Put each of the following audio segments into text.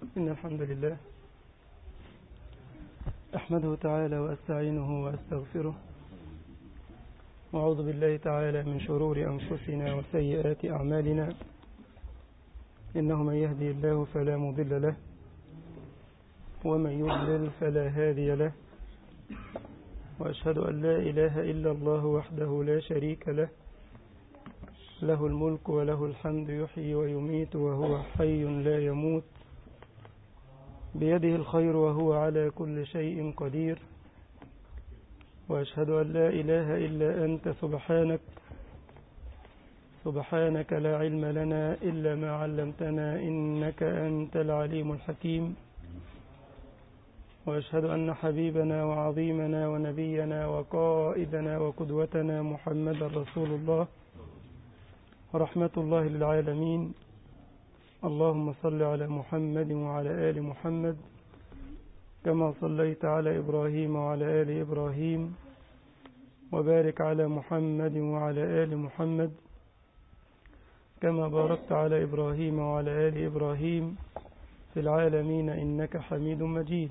إن الحمد لله أحمده تعالى وأستعينه وأستغفره وأعوذ بالله تعالى من شرور أنفسنا وسيئات أعمالنا إنه من يهدي الله فلا مضل له ومن يضلل فلا هادي له وأشهد أن لا إله إلا الله وحده لا شريك له له الملك وله الحمد يحيي ويميت وهو حي لا يموت بيده الخير وهو على كل شيء قدير وأشهد أن لا إله إلا أنت سبحانك سبحانك لا علم لنا إلا ما علمتنا إنك أنت العليم الحكيم وأشهد أن حبيبنا وعظيمنا ونبينا وقائدنا وقدوتنا محمد رسول الله رحمة الله للعالمين اللهم صل على محمد وعلى آل محمد كما صليت على إبراهيم وعلى آل إبراهيم وبارك على محمد وعلى آل محمد كما باركت على إبراهيم وعلى آل إبراهيم في العالمين إنك حميد مجيد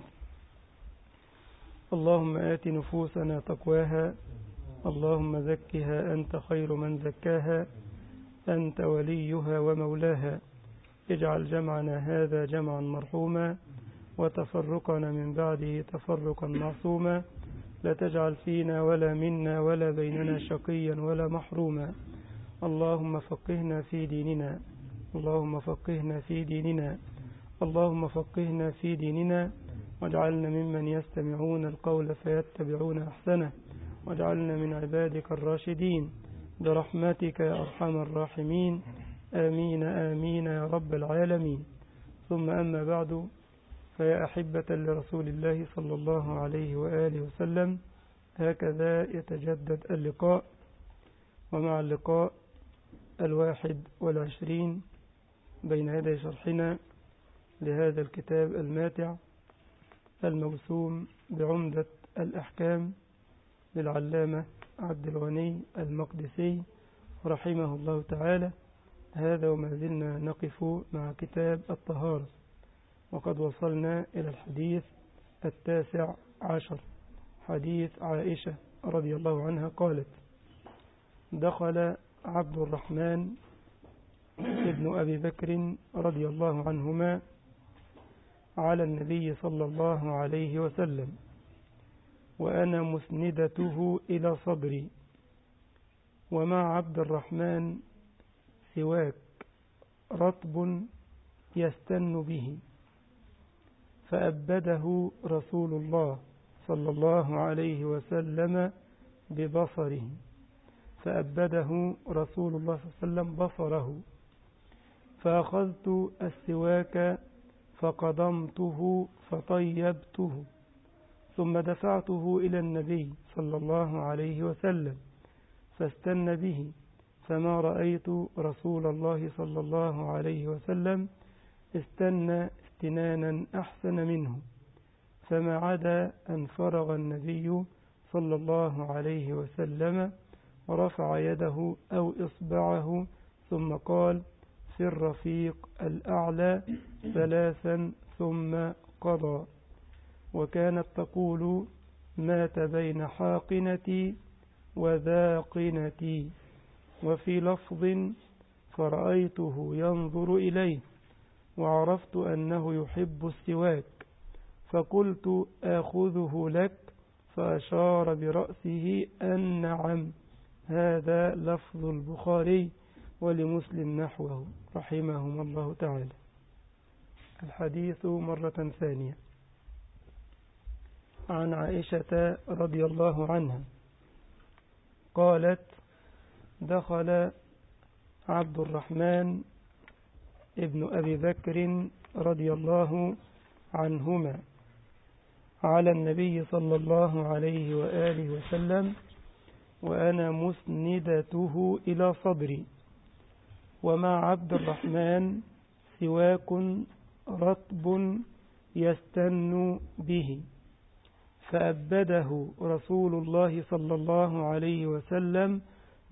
اللهم آت نفوسنا تقواها اللهم زكها أنت خير من زكاها أنت وليها ومولاها اجعل جمعنا هذا جمعا مرحوما وتفرقنا من بعده تفرقا معصوما لا تجعل فينا ولا منا ولا بيننا شقيا ولا محروما اللهم فقهنا في ديننا اللهم فقهنا في ديننا اللهم فقهنا في ديننا واجعلنا ممن يستمعون القول فيتبعون أحسنه واجعلنا من عبادك الراشدين برحمتك يا أرحم الراحمين آمين آمين يا رب العالمين ثم أما بعد فيا أحبة لرسول الله صلى الله عليه وآله وسلم هكذا يتجدد اللقاء ومع اللقاء الواحد والعشرين بين يدي شرحنا لهذا الكتاب الماتع الموسوم بعمدة الأحكام للعلامة عبد الغني المقدسي رحمه الله تعالى هذا وما زلنا نقف مع كتاب الطهارة وقد وصلنا إلى الحديث التاسع عشر حديث عائشة رضي الله عنها قالت دخل عبد الرحمن ابن أبي بكر رضي الله عنهما على النبي صلى الله عليه وسلم وأنا مسندته إلى صدري ومع عبد الرحمن سواك رطب يستن به فأبده رسول الله صلى الله عليه وسلم ببصره فأبده رسول الله صلى الله عليه وسلم بصره فأخذت السواك فقضمته فطيبته ثم دفعته إلى النبي صلى الله عليه وسلم فاستن به فما رأيت رسول الله صلى الله عليه وسلم استنى استنانا أحسن منه فما عدا أن فرغ النبي صلى الله عليه وسلم ورفع يده أو إصبعه ثم قال في الرفيق الأعلى ثلاثا ثم قضى وكانت تقول مات بين حاقنتي وذاقنتي وفي لفظ فرأيته ينظر إليه وعرفت أنه يحب السواك فقلت آخذه لك فأشار برأسه أن نعم هذا لفظ البخاري ولمسلم نحوه رحمهم الله تعالى الحديث مرة ثانية عن عائشة رضي الله عنها قالت دخل عبد الرحمن ابن أبي بكر رضي الله عنهما على النبي صلى الله عليه وآله وسلم وأنا مسندته إلى صدري ومع عبد الرحمن سواك رطب يستن به فأبده رسول الله صلى الله عليه وسلم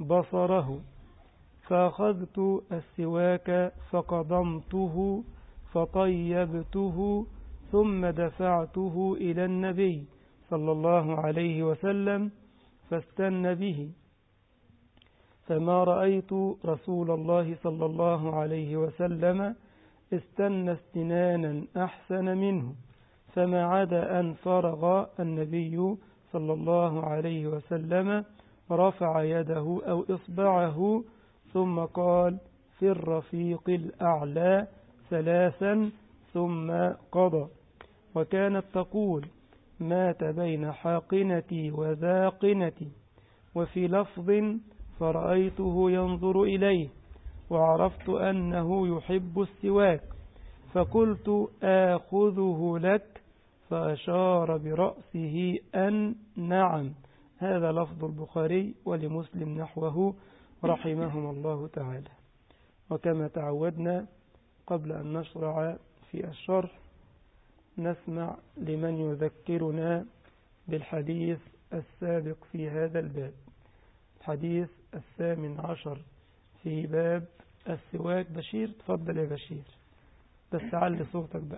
بصره فأخذت السواك فقضمته فطيبته ثم دفعته إلى النبي صلى الله عليه وسلم فاستن به فما رأيت رسول الله صلى الله عليه وسلم استنى استنانا أحسن منه فما عدا أن فرغ النبي صلى الله عليه وسلم رفع يده أو إصبعه ثم قال في الرفيق الأعلى ثلاثا ثم قضى وكانت تقول مات بين حاقنتي وذاقنتي وفي لفظ فرأيته ينظر إليه وعرفت أنه يحب السواك فقلت آخذه لك فأشار برأسه أن نعم هذا لفظ البخاري ولمسلم نحوه رحمهم الله تعالى وكما تعودنا قبل أن نشرع في الشرح نسمع لمن يذكرنا بالحديث السابق في هذا الباب الحديث الثامن عشر في باب السواك بشير تفضل يا بشير بس علي صوتك بقى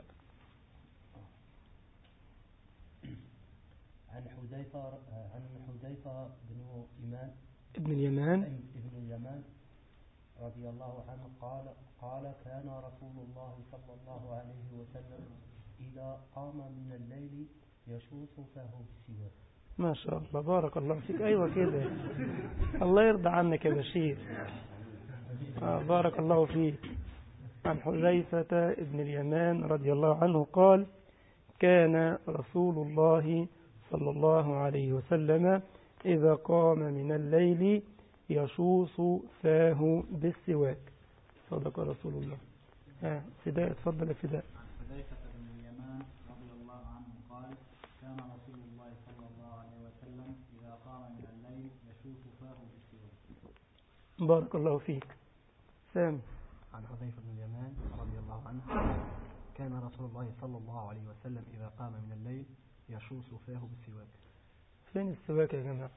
عن حذيفة عن حذيفة بن إيمان ابن اليمان ابن اليمان رضي الله عنه قال قال كان رسول الله صلى الله عليه وسلم إذا قام من الليل يشوط فاه بالسواك ما شاء الله بارك الله فيك أيوة كده الله يرضى عنك يا بشير آه بارك الله فيك عن حذيفة ابن اليمان رضي الله عنه قال كان رسول الله صلى الله عليه وسلم إذا قام من الليل يشوص فاه بالسواك صدق رسول الله آه فداء اتفضل يا فداء حذيفة بن اليمان رضي الله عنه قال كان رسول الله صلى الله عليه وسلم إذا قام من الليل يشوف فاه بالسواك بارك الله فيك سامي عن حذيفة بن اليمان رضي الله عنه كان رسول الله صلى الله عليه وسلم إذا قام من الليل يشوص فاه بالسواك فين السواك يا جماعة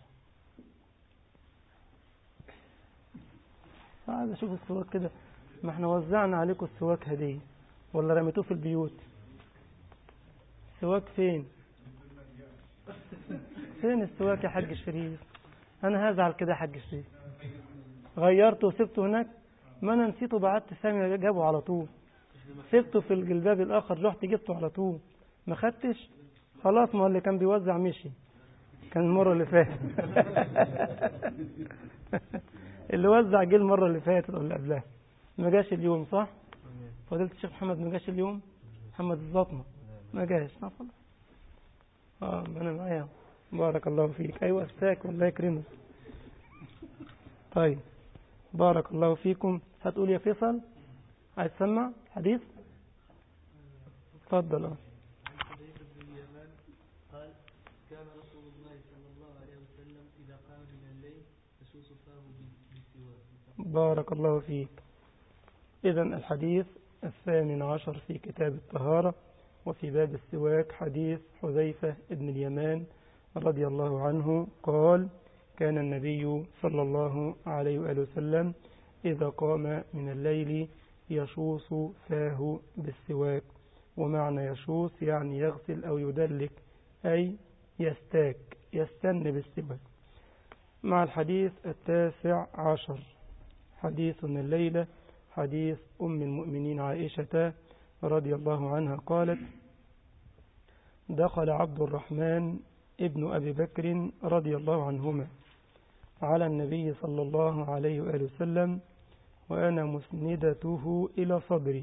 عايز اشوف السواك كده ما احنا وزعنا عليكم السواك هدية ولا رميتوه في البيوت السواك فين فين السواك يا حاج شريف انا هزعل كده يا حاج شريف غيرته وسبته هناك ما انا نسيته بعت سامي جابه على طول سبته في الجلباب الاخر رحت جبته على طول ما خدتش خلاص ما هو اللي كان بيوزع مشي كان المرة اللي فاتت اللي وزع جه المرة اللي فاتت ولا قبلها ما جاش اليوم صح؟ فضيلة الشيخ محمد ما جاش اليوم؟ محمد الزطمة ما جاش اه خلاص اه ما انا معايا بارك الله فيك ايوه استاك والله يكرمك طيب بارك الله فيكم هتقول يا فيصل عايز تسمع حديث اتفضل اه حذيفة بن اليمان قال كان رسول الله صلى الله عليه وسلم إذا قام من الليل يشوص فاه بالسواك بارك الله فيك إذا الحديث الثامن عشر في كتاب الطهارة وفي باب السواك حديث حذيفة بن اليمان رضي الله عنه قال كان النبي صلى الله عليه وآله وسلم إذا قام من الليل يشوص فاه بالسواك ومعنى يشوص يعني يغسل أو يدلك أي يستاك يستن بالسواك مع الحديث التاسع عشر حديث الليلة حديث أم المؤمنين عائشة رضي الله عنها قالت دخل عبد الرحمن ابن أبي بكر رضي الله عنهما على النبي صلى الله عليه وآله وسلم وأنا مسندته إلى صدري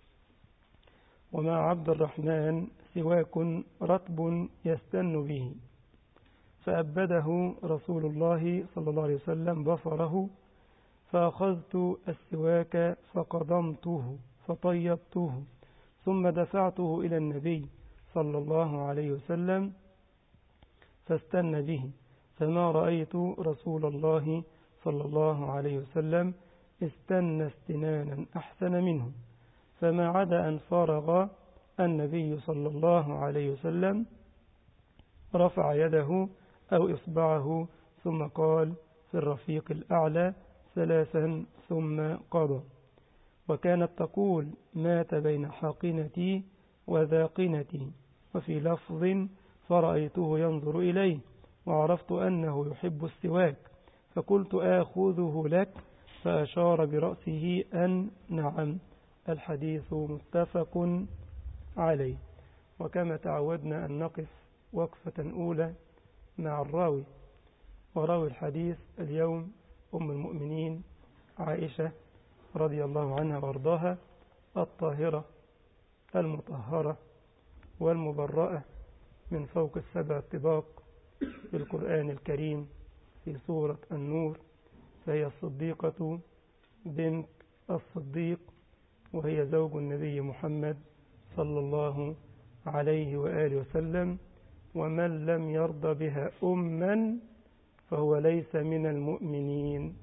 ومع عبد الرحمن سواك رطب يستن به فأبده رسول الله صلى الله عليه وسلم بصره فأخذت السواك فقضمته فطيبته ثم دفعته إلى النبي صلى الله عليه وسلم فاستن به فما رأيت رسول الله صلى الله عليه وسلم استن استنانا أحسن منه فما عدا أن فرغ النبي صلى الله عليه وسلم رفع يده أو إصبعه ثم قال في الرفيق الأعلى ثلاثا ثم قضى وكانت تقول مات بين حاقنتي وذاقنتي وفي لفظ فرأيته ينظر إليه وعرفت أنه يحب السواك فقلت آخذه لك فأشار برأسه أن نعم الحديث متفق عليه وكما تعودنا أن نقف وقفة أولى مع الراوي وراوي الحديث اليوم أم المؤمنين عائشة رضي الله عنها وارضاها الطاهرة المطهرة والمبرأة من فوق السبع الطباق في القرآن الكريم في سورة النور فهي الصديقة بنت الصديق وهي زوج النبي محمد صلى الله عليه وآله وسلم ومن لم يرضى بها أما فهو ليس من المؤمنين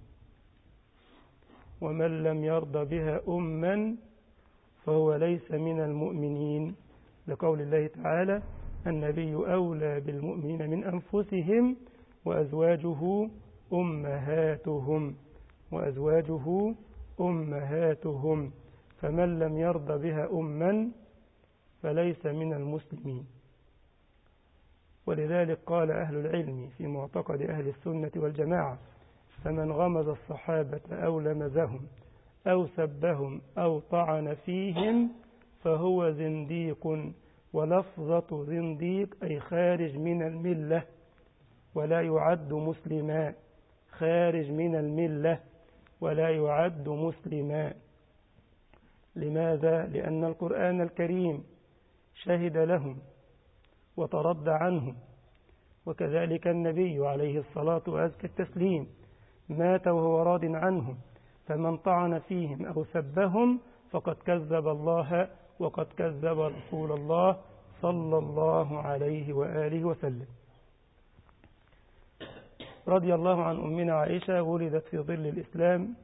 ومن لم يرضى بها أما فهو ليس من المؤمنين لقول الله تعالى النبي أولى بالمؤمنين من أنفسهم وأزواجه أمهاتهم وأزواجه أمهاتهم فمن لم يرضى بها أما فليس من المسلمين ولذلك قال أهل العلم في معتقد أهل السنة والجماعة فمن غمز الصحابة أو لمزهم أو سبهم أو طعن فيهم فهو زنديق ولفظة زنديق أي خارج من الملة ولا يعد مسلما خارج من الملة ولا يعد مسلما لماذا؟ لأن القرآن الكريم شهد لهم وترد عنهم وكذلك النبي عليه الصلاة وأزكى التسليم مات وهو راض عنهم فمن طعن فيهم أو سبهم فقد كذب الله وقد كذب رسول الله صلى الله عليه وآله وسلم رضي الله عن أمنا عائشة ولدت في ظل الإسلام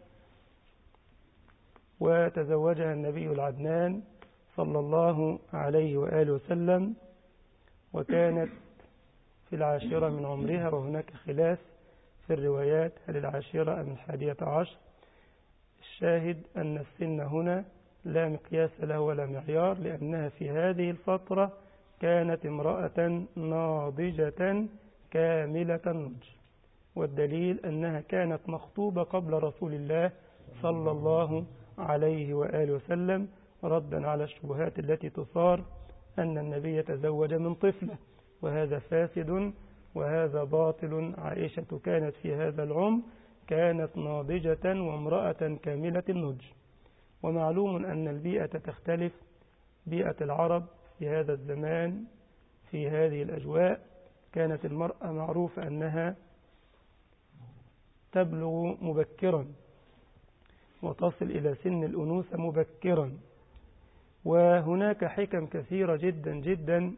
وتزوجها النبي العدنان صلى الله عليه وآله وسلم وكانت في العاشرة من عمرها وهناك خلاف في الروايات هل العاشرة أم الحادية عشر الشاهد أن السن هنا لا مقياس له ولا معيار لأنها في هذه الفترة كانت امرأة ناضجة كاملة النضج والدليل أنها كانت مخطوبة قبل رسول الله صلى الله عليه وآله وسلم ردا على الشبهات التي تثار أن النبي تزوج من طفلة وهذا فاسد وهذا باطل عائشة كانت في هذا العمر كانت ناضجة وامرأة كاملة النضج ومعلوم أن البيئة تختلف بيئة العرب في هذا الزمان في هذه الأجواء كانت المرأة معروفة أنها تبلغ مبكرا وتصل إلى سن الأنوثة مبكرا وهناك حكم كثيرة جدا جدا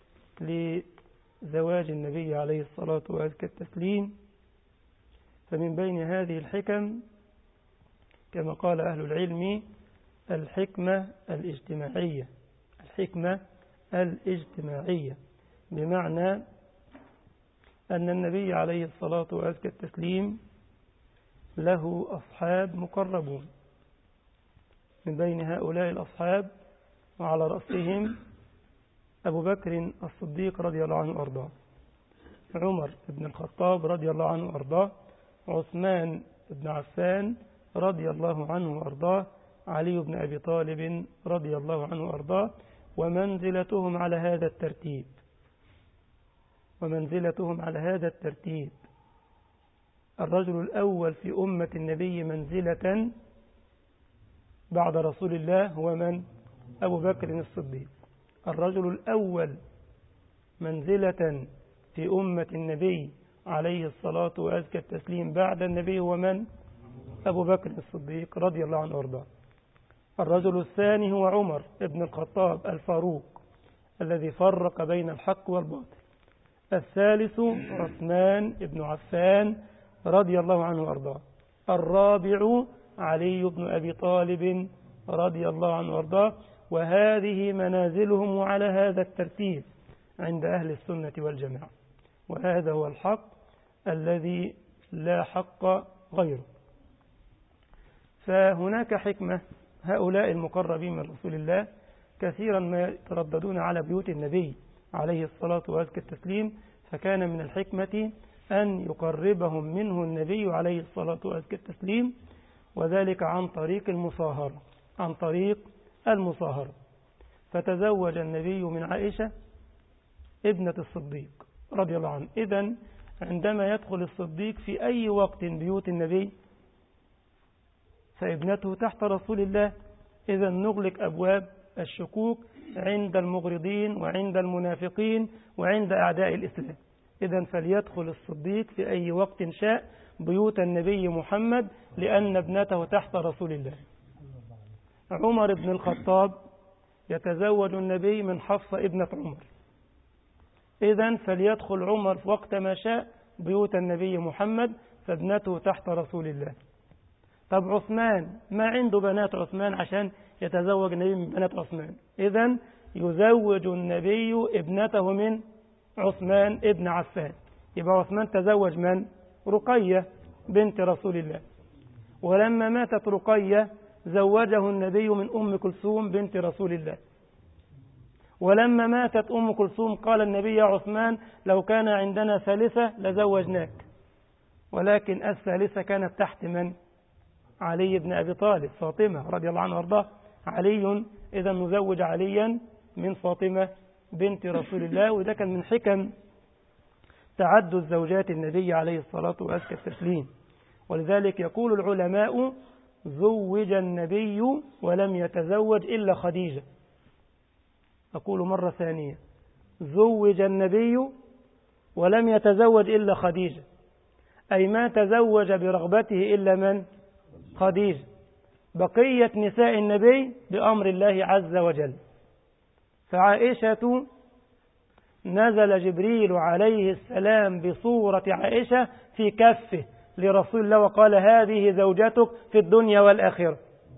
لزواج النبي عليه الصلاة وأزكى التسليم فمن بين هذه الحكم كما قال أهل العلم الحكمة الاجتماعية الحكمة الاجتماعية بمعنى أن النبي عليه الصلاة وأزكى التسليم له أصحاب مقربون من بين هؤلاء الأصحاب وعلى رأسهم أبو بكر الصديق رضي الله عنه وأرضاه عمر بن الخطاب رضي الله عنه وأرضاه عثمان بن عفان رضي الله عنه وأرضاه علي بن أبي طالب رضي الله عنه وأرضاه ومنزلتهم على هذا الترتيب ومنزلتهم على هذا الترتيب الرجل الأول في أمة النبي منزلة بعد رسول الله هو من؟ أبو بكر الصديق الرجل الأول منزلة في أمة النبي عليه الصلاة وأزكى التسليم بعد النبي هو من؟ أبو بكر الصديق رضي الله عنه وارضاه الرجل الثاني هو عمر بن الخطاب الفاروق الذي فرق بين الحق والباطل الثالث عثمان بن عفان رضي الله عنه وارضاه الرابع علي بن أبي طالب رضي الله عنه وارضاه وهذه منازلهم على هذا الترتيب عند أهل السنة والجماعة وهذا هو الحق الذي لا حق غيره فهناك حكمة هؤلاء المقربين من رسول الله كثيرا ما يترددون على بيوت النبي عليه الصلاة وأزكى التسليم فكان من الحكمة أن يقربهم منه النبي عليه الصلاة وأزكى التسليم وذلك عن طريق المصاهرة عن طريق المصاهرة فتزوج النبي من عائشة ابنة الصديق رضي الله عنه إذا عندما يدخل الصديق في أي وقت بيوت النبي فابنته تحت رسول الله إذا نغلق أبواب الشكوك عند المغرضين وعند المنافقين وعند أعداء الإسلام إذا فليدخل الصديق في أي وقت شاء بيوت النبي محمد لأن ابنته تحت رسول الله عمر بن الخطاب يتزوج النبي من حفصة ابنة عمر إذا فليدخل عمر وقت ما شاء بيوت النبي محمد فابنته تحت رسول الله طب عثمان ما عنده بنات عثمان عشان يتزوج النبي من بنات عثمان إذا يزوج النبي ابنته من عثمان ابن عفان يبقى عثمان تزوج من رقية بنت رسول الله ولما ماتت رقية زوجه النبي من أم كلثوم بنت رسول الله ولما ماتت أم كلثوم قال النبي يا عثمان لو كان عندنا ثالثة لزوجناك ولكن الثالثة كانت تحت من؟ علي بن أبي طالب فاطمة رضي الله عنه وارضاه علي إذا نزوج عليا من فاطمة بنت رسول الله وده كان من حكم تعدد زوجات النبي عليه الصلاة وأزكى التسليم ولذلك يقول العلماء زوج النبي ولم يتزوج إلا خديجة أقول مرة ثانية زوج النبي ولم يتزوج إلا خديجة أي ما تزوج برغبته إلا من خديجة بقية نساء النبي بأمر الله عز وجل فعائشة نزل جبريل عليه السلام بصورة عائشة في كفه لرسول الله وقال هذه زوجتك في الدنيا والآخرة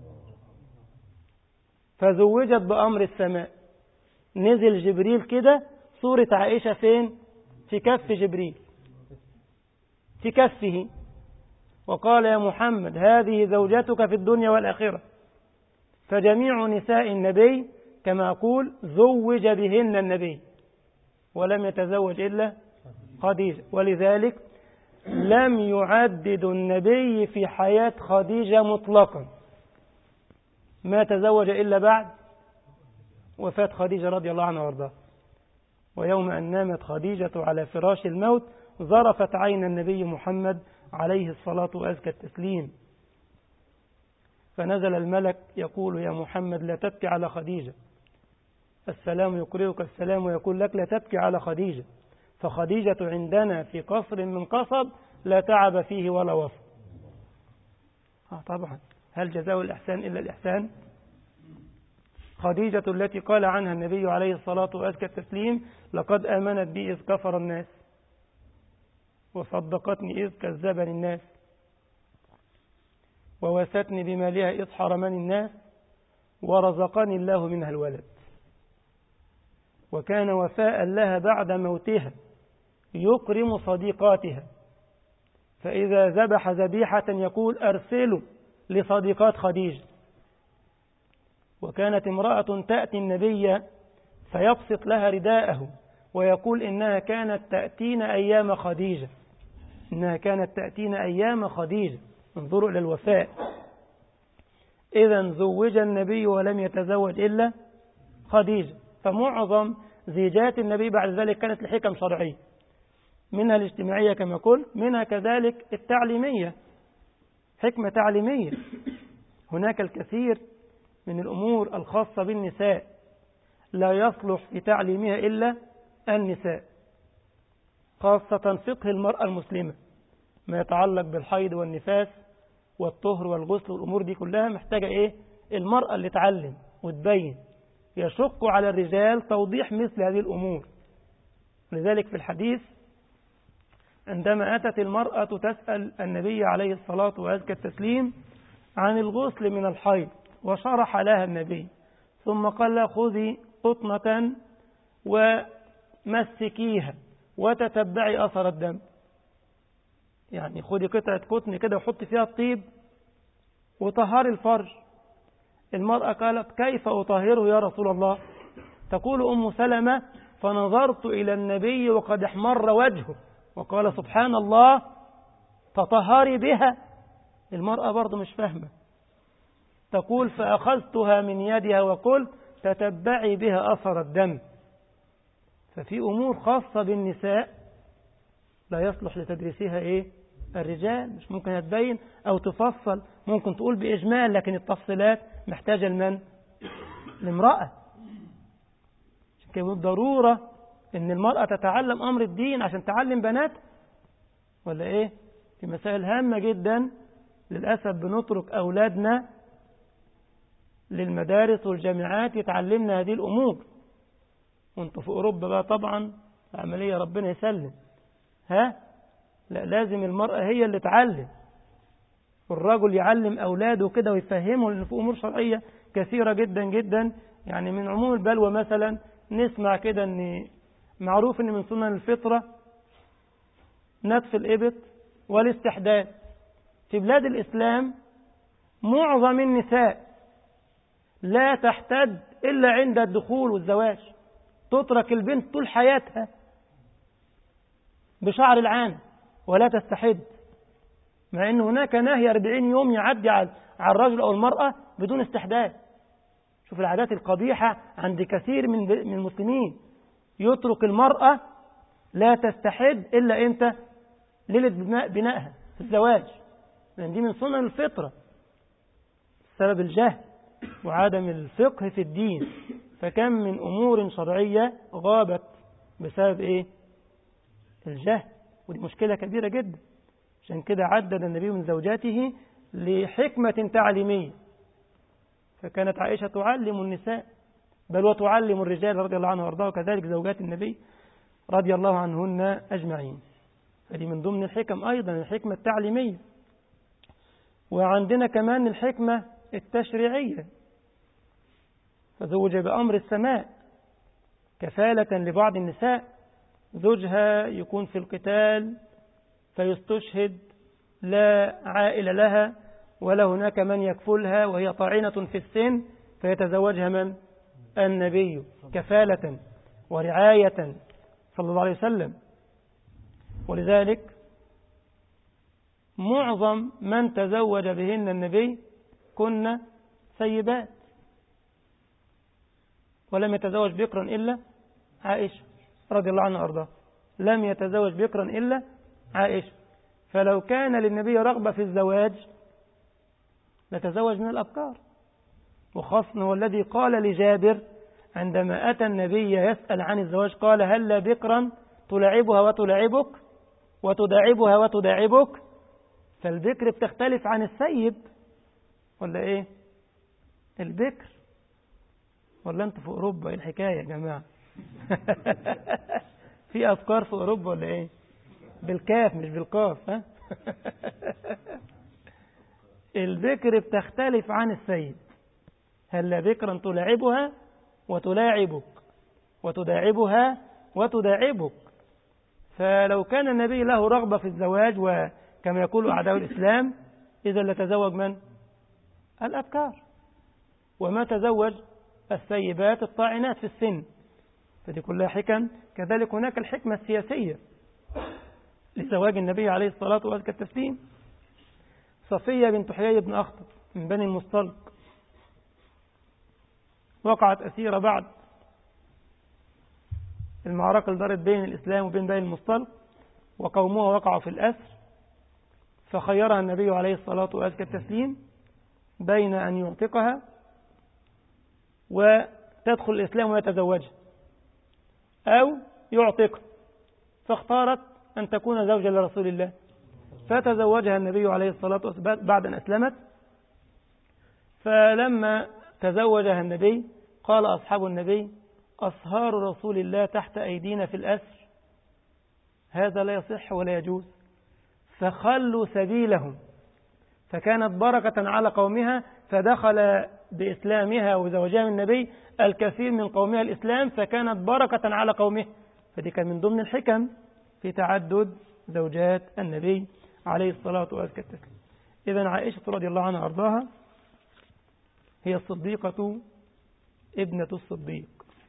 فزوجت بأمر السماء نزل جبريل كده صورة عائشة فين في كف جبريل في كفه وقال يا محمد هذه زوجتك في الدنيا والآخرة فجميع نساء النبي كما أقول زوج بهن النبي ولم يتزوج إلا خديجة ولذلك لم يعدد النبي في حياة خديجة مطلقا ما تزوج إلا بعد وفاة خديجة رضي الله عنها وارضاها ويوم أن نامت خديجة على فراش الموت ظرفت عين النبي محمد عليه الصلاة وأزكى التسليم فنزل الملك يقول يا محمد لا تبكي على خديجة السلام يقرئك السلام ويقول لك لا تبكي على خديجة فخديجة عندنا في قصر من قصب لا تعب فيه ولا وصف آه طبعا هل جزاء الإحسان إلا الإحسان خديجة التي قال عنها النبي عليه الصلاة وأزكى التسليم لقد آمنت بي إذ كفر الناس وصدقتني إذ كذبني الناس ووستني بمالها إذ حرمني الناس ورزقني الله منها الولد وكان وفاء لها بعد موتها يكرم صديقاتها فإذا ذبح ذبيحة يقول أرسلوا لصديقات خديجة وكانت امرأة تأتي النبي فيبسط لها رداءه ويقول إنها كانت تأتينا أيام خديجة إنها كانت تأتينا أيام خديجة انظروا إلى الوفاء إذا زوج النبي ولم يتزوج إلا خديجة فمعظم زيجات النبي بعد ذلك كانت لحكم شرعية منها الاجتماعية كما قلت منها كذلك التعليمية حكمة تعليمية هناك الكثير من الأمور الخاصة بالنساء لا يصلح في تعليمها إلا النساء خاصة فقه المرأة المسلمة ما يتعلق بالحيض والنفاس والطهر والغسل والأمور دي كلها محتاجة إيه المرأة اللي تعلم وتبين يشق على الرجال توضيح مثل هذه الأمور لذلك في الحديث عندما أتت المرأة تسأل النبي عليه الصلاة وأزكى التسليم عن الغسل من الحيض وشرح لها النبي ثم قال لها خذي قطنة ومسكيها وتتبعي أثر الدم يعني خذي قطعة قطن كده وحطي فيها الطيب وطهري الفرج المرأة قالت كيف أطهره يا رسول الله تقول أم سلمة فنظرت إلى النبي وقد احمر وجهه وقال سبحان الله تطهري بها المرأة برضه مش فاهمة تقول فأخذتها من يدها وقلت تتبعي بها أثر الدم ففي أمور خاصة بالنساء لا يصلح لتدريسها إيه الرجال مش ممكن تبين أو تفصل ممكن تقول بإجمال لكن التفصيلات محتاجة لمن لامرأة عشان كده بالضرورة إن المرأة تتعلم أمر الدين عشان تعلم بنات ولا إيه في مسائل هامة جدا للأسف بنترك أولادنا للمدارس والجامعات يتعلمنا هذه الأمور وانتوا في أوروبا بقى طبعا العملية ربنا يسلم ها لا لازم المرأة هي اللي تعلم والرجل يعلم أولاده كده ويفهمه لأن في أمور شرعية كثيرة جدا جدا يعني من عموم البلوى مثلا نسمع كده أن معروف أن من سنن الفطرة نتف الإبط والاستحداث في بلاد الإسلام معظم النساء لا تحتد إلا عند الدخول والزواج تترك البنت طول حياتها بشعر العام ولا تستحد مع أن هناك نهي 40 يوم يعدي على الرجل أو المرأة بدون استحداث شوف العادات القبيحة عند كثير من من المسلمين يترك المرأة لا تستحد إلا أنت ليلة بناء بنائها في الزواج لأن دي من سنن الفطرة سبب الجهل وعدم الفقه في الدين فكم من أمور شرعية غابت بسبب إيه الجهل ودي مشكلة كبيرة جدا عشان كده عدد النبي من زوجاته لحكمة تعليمية فكانت عائشة تعلم النساء بل وتعلم الرجال رضي الله عنها وارضاه وكذلك زوجات النبي رضي الله عنهن أجمعين هذه من ضمن الحكم أيضا الحكمة التعليمية وعندنا كمان الحكمة التشريعية فزوج بأمر السماء كفالة لبعض النساء زوجها يكون في القتال فيستشهد لا عائل لها ولا هناك من يكفلها وهي طاعنة في السن فيتزوجها من؟ النبي كفالة ورعاية صلى الله عليه وسلم ولذلك معظم من تزوج بهن النبي كن سيبات ولم يتزوج بكرا إلا عائشة رضي الله عنها وأرضاه لم يتزوج بكرا إلا عائشة فلو كان للنبي رغبة في الزواج لتزوج من الأبكار وخاصة هو الذي قال لجابر عندما أتى النبي يسأل عن الزواج قال هل بكرا تلعبها وتلعبك وتداعبها وتداعبك فالبكر بتختلف عن السيب ولا ايه البكر ولا انتوا في اوروبا ايه الحكايه يا جماعه في افكار في اوروبا ولا ايه بالكاف مش بالقاف ها البكر بتختلف عن السيد هل بكرا تلاعبها وتلاعبك وتداعبها وتداعبك فلو كان النبي له رغبة في الزواج وكما يقول أعداء الإسلام إذا لتزوج من؟ الأبكار وما تزوج السيبات الطاعنات في السن فدي كلها حكم كذلك هناك الحكمة السياسية لزواج النبي عليه الصلاة وأزكى التسليم صفية بنت حيي بن أخطب من بني المصطلق وقعت أسيرة بعد المعركة اللي دارت بين الإسلام وبين بني المصطلق وقومها وقعوا في الأسر فخيرها النبي عليه الصلاة وأزكى التسليم بين أن يعتقها وتدخل الإسلام ويتزوجها أو يعتقها فاختارت أن تكون زوجة لرسول الله فتزوجها النبي عليه الصلاة والسلام بعد أن أسلمت فلما تزوجها النبي قال أصحاب النبي أصهار رسول الله تحت أيدينا في الأسر هذا لا يصح ولا يجوز فخلوا سبيلهم فكانت بركة على قومها فدخل بإسلامها وزوجها من النبي الكثير من قومها الإسلام فكانت بركة على قومها فدي كان من ضمن الحكم في تعدد زوجات النبي عليه الصلاة والسلام إذا عائشة رضي الله عنها أرضاها هي الصديقة ابنة الصديق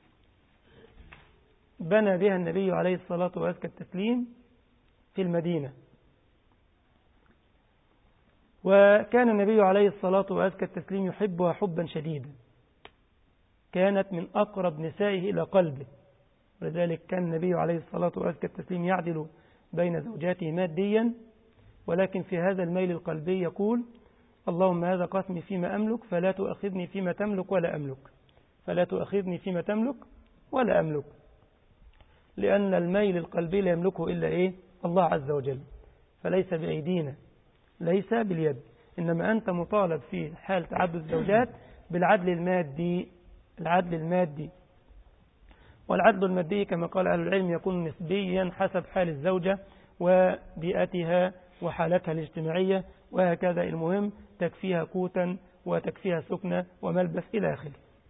بنى بها النبي عليه الصلاة وأزكى التسليم في المدينة وكان النبي عليه الصلاة وأزكى التسليم يحبها حبا شديدا كانت من أقرب نسائه إلى قلبه ولذلك كان النبي عليه الصلاة وأزكى التسليم يعدل بين زوجاته ماديا ولكن في هذا الميل القلبي يقول اللهم هذا قسمي فيما أملك فلا تؤخذني فيما تملك ولا أملك فلا تؤخذني فيما تملك ولا أملك لأن الميل القلبي لا يملكه إلا إيه الله عز وجل فليس بأيدينا ليس باليد إنما أنت مطالب في حال تعدد الزوجات بالعدل المادي العدل المادي والعدل المادي كما قال أهل العلم يكون نسبيا حسب حال الزوجة وبيئتها وحالتها الاجتماعية وهكذا المهم تكفيها قوتا وتكفيها سكنة وملبس إلى آخره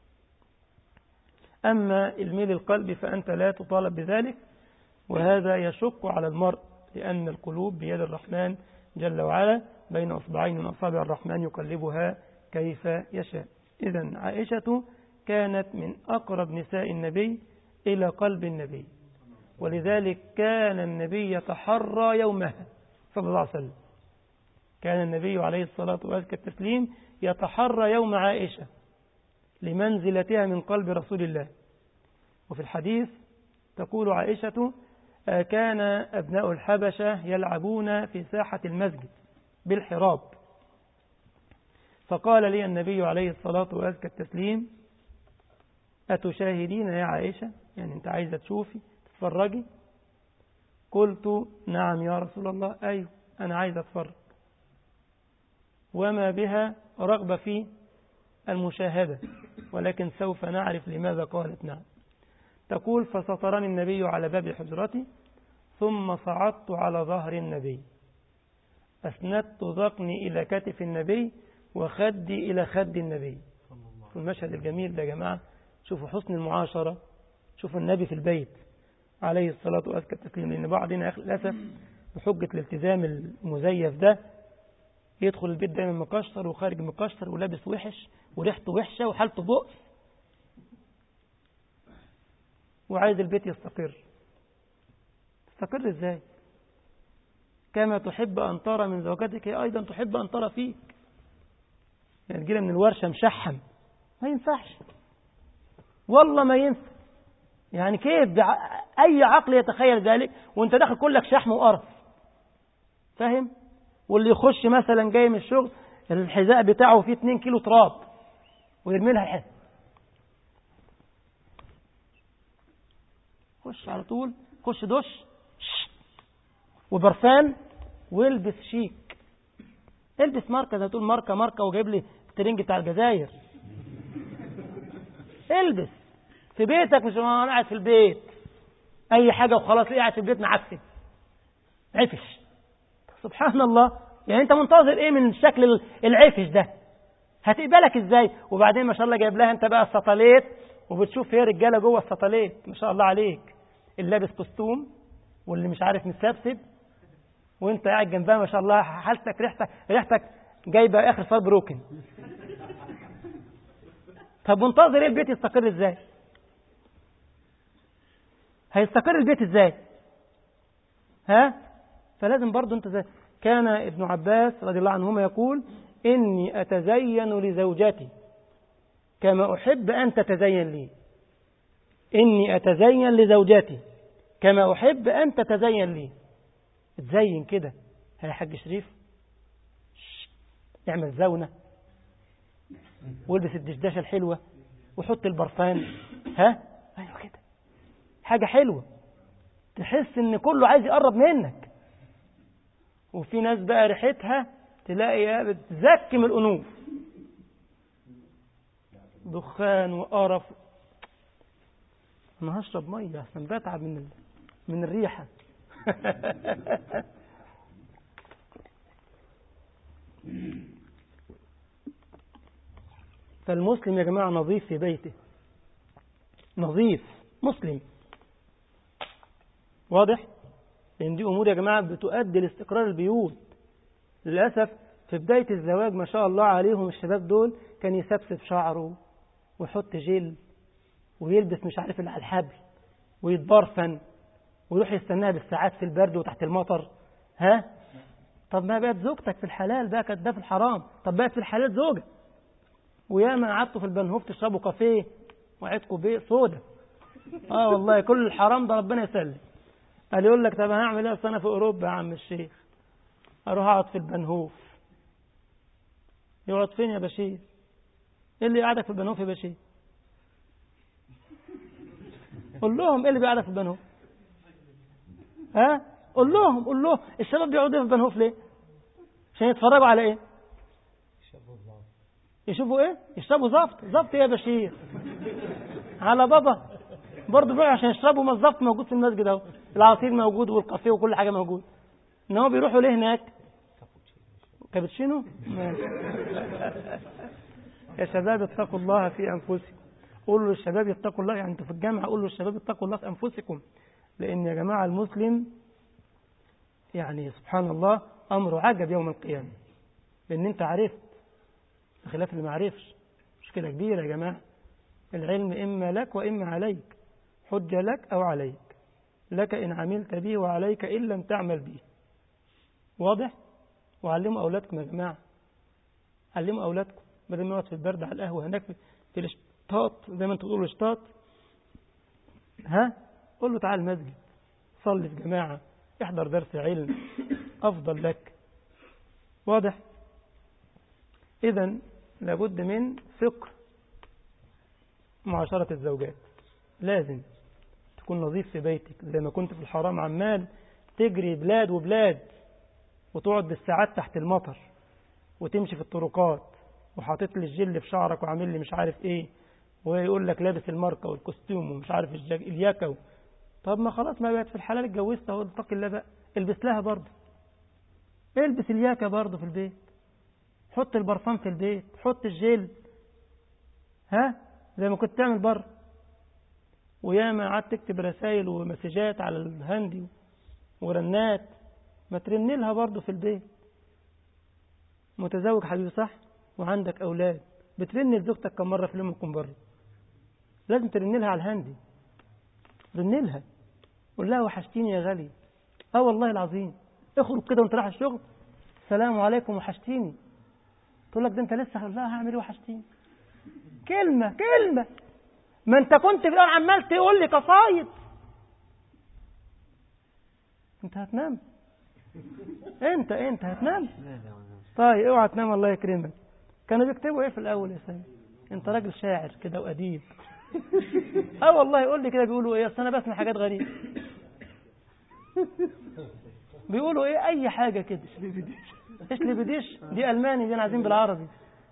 أما الميل القلب فأنت لا تطالب بذلك وهذا يشق على المرء لأن القلوب بيد الرحمن جل وعلا بين أصبعين من أصابع الرحمن يقلبها كيف يشاء إذا عائشة كانت من أقرب نساء النبي إلى قلب النبي ولذلك كان النبي يتحرى يومها صلى الله عليه وسلم كان النبي عليه الصلاة والتسليم يتحرى يوم عائشة لمنزلتها من قلب رسول الله وفي الحديث تقول عائشة كان أبناء الحبشة يلعبون في ساحة المسجد بالحراب فقال لي النبي عليه الصلاة وأزكى التسليم أتشاهدين يا عائشة يعني أنت عايزة تشوفي تتفرجي قلت نعم يا رسول الله أيوه أنا عايزة أتفرج وما بها رغبة في المشاهدة ولكن سوف نعرف لماذا قالت نعم تقول فسطرني النبي على باب حجرتي ثم صعدت على ظهر النبي أسندت ذقني إلى كتف النبي وخدي إلى خد النبي في المشهد الجميل ده يا جماعة شوفوا حسن المعاشرة شوفوا النبي في البيت عليه الصلاة وأزكى التسليم لأن بعضنا للأسف بحجة الالتزام المزيف ده يدخل البيت دايما مكشر وخارج مكشر ولابس وحش وريحته وحشة وحالته بؤس وعايز البيت يستقر تستقر ازاي كما تحب أن ترى من زوجتك هي أيضا تحب أن ترى فيك يعني تجينا من الورشة مشحم ما ينفعش والله ما ينفع يعني كيف بع... أي عقل يتخيل ذلك وانت داخل كلك شحم وقرف فاهم واللي يخش مثلا جاي من الشغل الحذاء بتاعه فيه 2 كيلو تراب ويرمي لها الحذاء خش على طول خش دش وبرفان والبس شيك البس ماركة زي تقول ماركة ماركة وجايب لي الترنج بتاع الجزائر البس في بيتك مش انا قاعد في البيت اي حاجة وخلاص قاعد في البيت معفن عفش سبحان الله يعني انت منتظر ايه من الشكل العفش ده هتقبلك ازاي وبعدين ما شاء الله جايب لها انت بقى السطليت وبتشوف هي رجاله جوه السطليت ما شاء الله عليك اللي لابس كوستوم واللي مش عارف متسبسب وانت قاعد جنبها ما شاء الله حالتك ريحتك ريحتك جايبه اخر صار بروكن طب منتظر ايه البيت يستقر ازاي هيستقر البيت ازاي ها فلازم برضو انت زي كان ابن عباس رضي الله عنهما يقول إني أتزين لزوجتي كما أحب أن تتزين لي إني أتزين لزوجتي كما أحب أن تتزين لي تزين كده يا حاج شريف اعمل زونة والبس الدشداشة الحلوة وحط البرفان ها ايوه كده حاجة حلوة تحس ان كله عايز يقرب منك وفي ناس بقى ريحتها تلاقي بتزكم الأنوف دخان وقرف انا هشرب ميه احسن بتعب من ال... من الريحه فالمسلم يا جماعه نظيف في بيته نظيف مسلم واضح لان دي امور يا جماعه بتؤدي لاستقرار البيوت للاسف في بداية الزواج ما شاء الله عليهم الشباب دول كان يسبسب شعره ويحط جل ويلبس مش عارف اللي على الحبل ويتبرفن ويروح يستناها بالساعات في البرد وتحت المطر ها طب ما بقت زوجتك في الحلال بقى كانت ده في الحرام طب بقت في الحلال زوجة وياما قعدتوا في البنهوف تشربوا كافيه وعدكوا بيه صودا اه والله كل الحرام ده ربنا يسلم قال يقول لك طب هعمل ايه أصل انا في اوروبا يا عم الشيخ اروح اقعد في البنهوف يقعد فين يا بشير ايه اللي قاعدك في البنهوف يا بشير قول لهم ايه اللي بيقعدك في البنهوف ها قول لهم قول لهم الشباب بيقعدوا في البنهوف ليه عشان يتفرجوا على ايه يشوفوا ايه يشربوا زفت زفت ايه يا بشير على بابا برضه بيروحوا عشان يشربوا ما الزفت موجود في المسجد اهو العصير موجود والكافيه وكل حاجه موجود ان هو بيروحوا ليه هناك كابتشينو ماشي. يا شباب اتقوا الله في انفسكم قولوا للشباب اتقوا الله يعني انتوا في الجامعه قولوا للشباب اتقوا الله في انفسكم لان يا جماعه المسلم يعني سبحان الله امره عجب يوم القيامه لان انت عرفت بخلاف اللي ما عرفش مشكله كبيره يا جماعه العلم اما لك واما عليك حجه لك او عليك لك ان عملت به وعليك ان لم تعمل به واضح وعلموا اولادكم يا جماعه علموا اولادكم بدل ما يقعد في البرد على القهوه هناك في- في الاشطاط زي ما انتوا بتقولوا الاشطاط ها قول له تعال المسجد صلي في جماعه احضر درس علم افضل لك واضح اذا لابد من فقه معاشره الزوجات لازم تكون نظيف في بيتك زي ما كنت في الحرام عمال تجري بلاد وبلاد وتقعد بالساعات تحت المطر وتمشي في الطرقات وحاطط لي الجل في شعرك وعامل لي مش عارف ايه ويقول لك لابس الماركه والكوستيوم ومش عارف الجاك الياكه و... طب ما خلاص ما بقت في الحلال اتجوزت اهو اتق الله بقى البس لها برضه البس الياكه برضه في البيت حط البرفان في البيت حط الجل ها زي ما كنت تعمل بره وياما قعدت تكتب رسائل ومسجات على الهاندي ورنات ما ترن لها برضه في البيت متزوج حبيبي صح وعندك اولاد بترن لزوجتك كم مره في اليوم تكون بره لازم ترن لها على الهاندي رن لها قول لها وحشتيني يا غالي اه والله العظيم اخرج كده وانت رايح الشغل السلام عليكم وحشتيني تقول لك ده انت لسه هقول لها هعمل ايه وحشتيني كلمه كلمه ما انت كنت في الأول عمال تقول لي قصايد انت هتنام انت انت هتنام لا لا والله. طيب اوعى تنام الله يكرمك كانوا بيكتبوا ايه في الاول يا سيدي انت راجل شاعر كده واديب اه والله يقول لي كده بيقولوا ايه اصل انا بسمع حاجات غريبه بيقولوا ايه اي حاجه كده ايش اللي بديش دي الماني دي انا عايزين بالعربي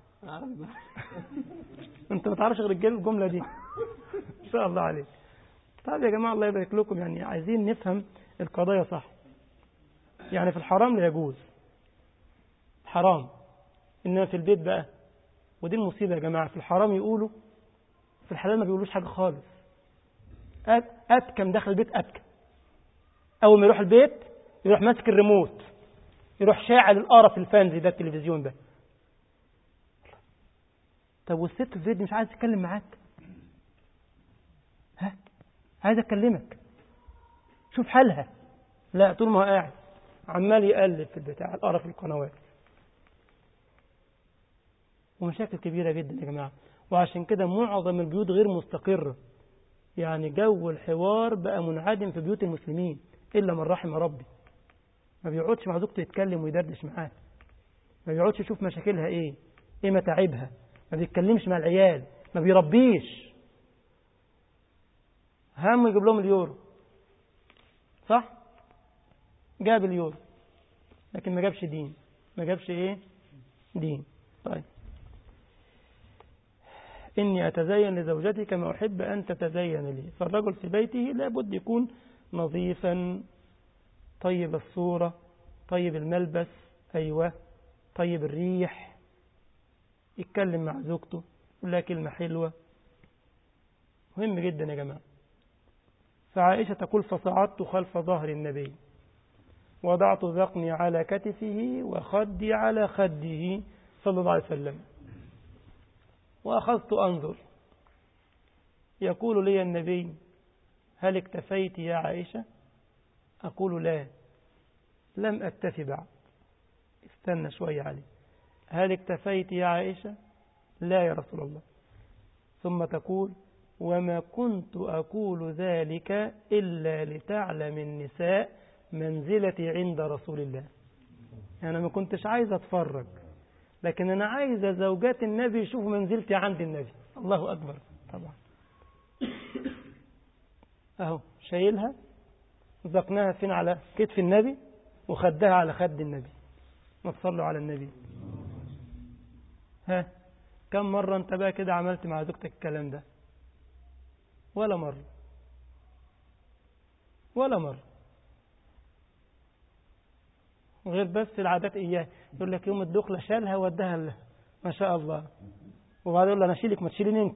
انت ما تعرفش غير الجل- الجمله دي ان شاء الله عليك طيب يا جماعه الله يبارك لكم يعني عايزين نفهم القضايا صح يعني في الحرام لا يجوز حرام انما في البيت بقى ودي المصيبه يا جماعه في الحرام يقولوا في الحلال ما بيقولوش حاجه خالص أت- اتكم داخل البيت اتكم اول ما يروح البيت يروح ماسك الريموت يروح شاعل القرف الفانزي ده التلفزيون ده طب والست في البيت دي مش عايز تتكلم معاك ها عايز اكلمك شوف حالها لا طول ما هو قاعد عمال يقلب في البتاع القرف القنوات ومشاكل كبيرة جدا يا جماعة وعشان كده معظم البيوت غير مستقرة يعني جو الحوار بقى منعدم في بيوت المسلمين إلا من رحم ربي ما بيقعدش مع زوجته يتكلم ويدردش معاه ما بيقعدش يشوف مشاكلها ايه ايه متاعبها ما بيتكلمش مع العيال ما بيربيش هم يجيب لهم اليورو صح جاب اليورو لكن ما جابش دين ما جابش ايه دين طيب إني أتزين لزوجتي كما أحب أن تتزين لي فالرجل في بيته لابد يكون نظيفا طيب الصورة طيب الملبس أيوة طيب الريح يتكلم مع زوجته يقول لها كلمة حلوة مهم جدا يا جماعة فعائشة تقول فصعدت خلف ظهر النبي وضعت ذقني على كتفه وخدي على خده صلى الله عليه وسلم وأخذت أنظر يقول لي النبي هل اكتفيت يا عائشة أقول لا لم أكتفي بعد استنى شوية علي هل اكتفيت يا عائشة لا يا رسول الله ثم تقول وما كنت أقول ذلك إلا لتعلم النساء منزلتي عند رسول الله أنا ما كنتش عايز أتفرج لكن أنا عايز زوجات النبي يشوفوا منزلتي عند النبي الله أكبر طبعا أهو شايلها زقناها فين على كتف النبي وخدها على خد النبي ما تصلوا على النبي ها كم مرة انت بقى كده عملت مع زوجتك الكلام ده ولا مرة ولا مرة غير بس العادات إياه يقول لك يوم الدخلة شالها ودها لها ما شاء الله وبعدين يقول له أنا أشيلك ما تشيليني أنت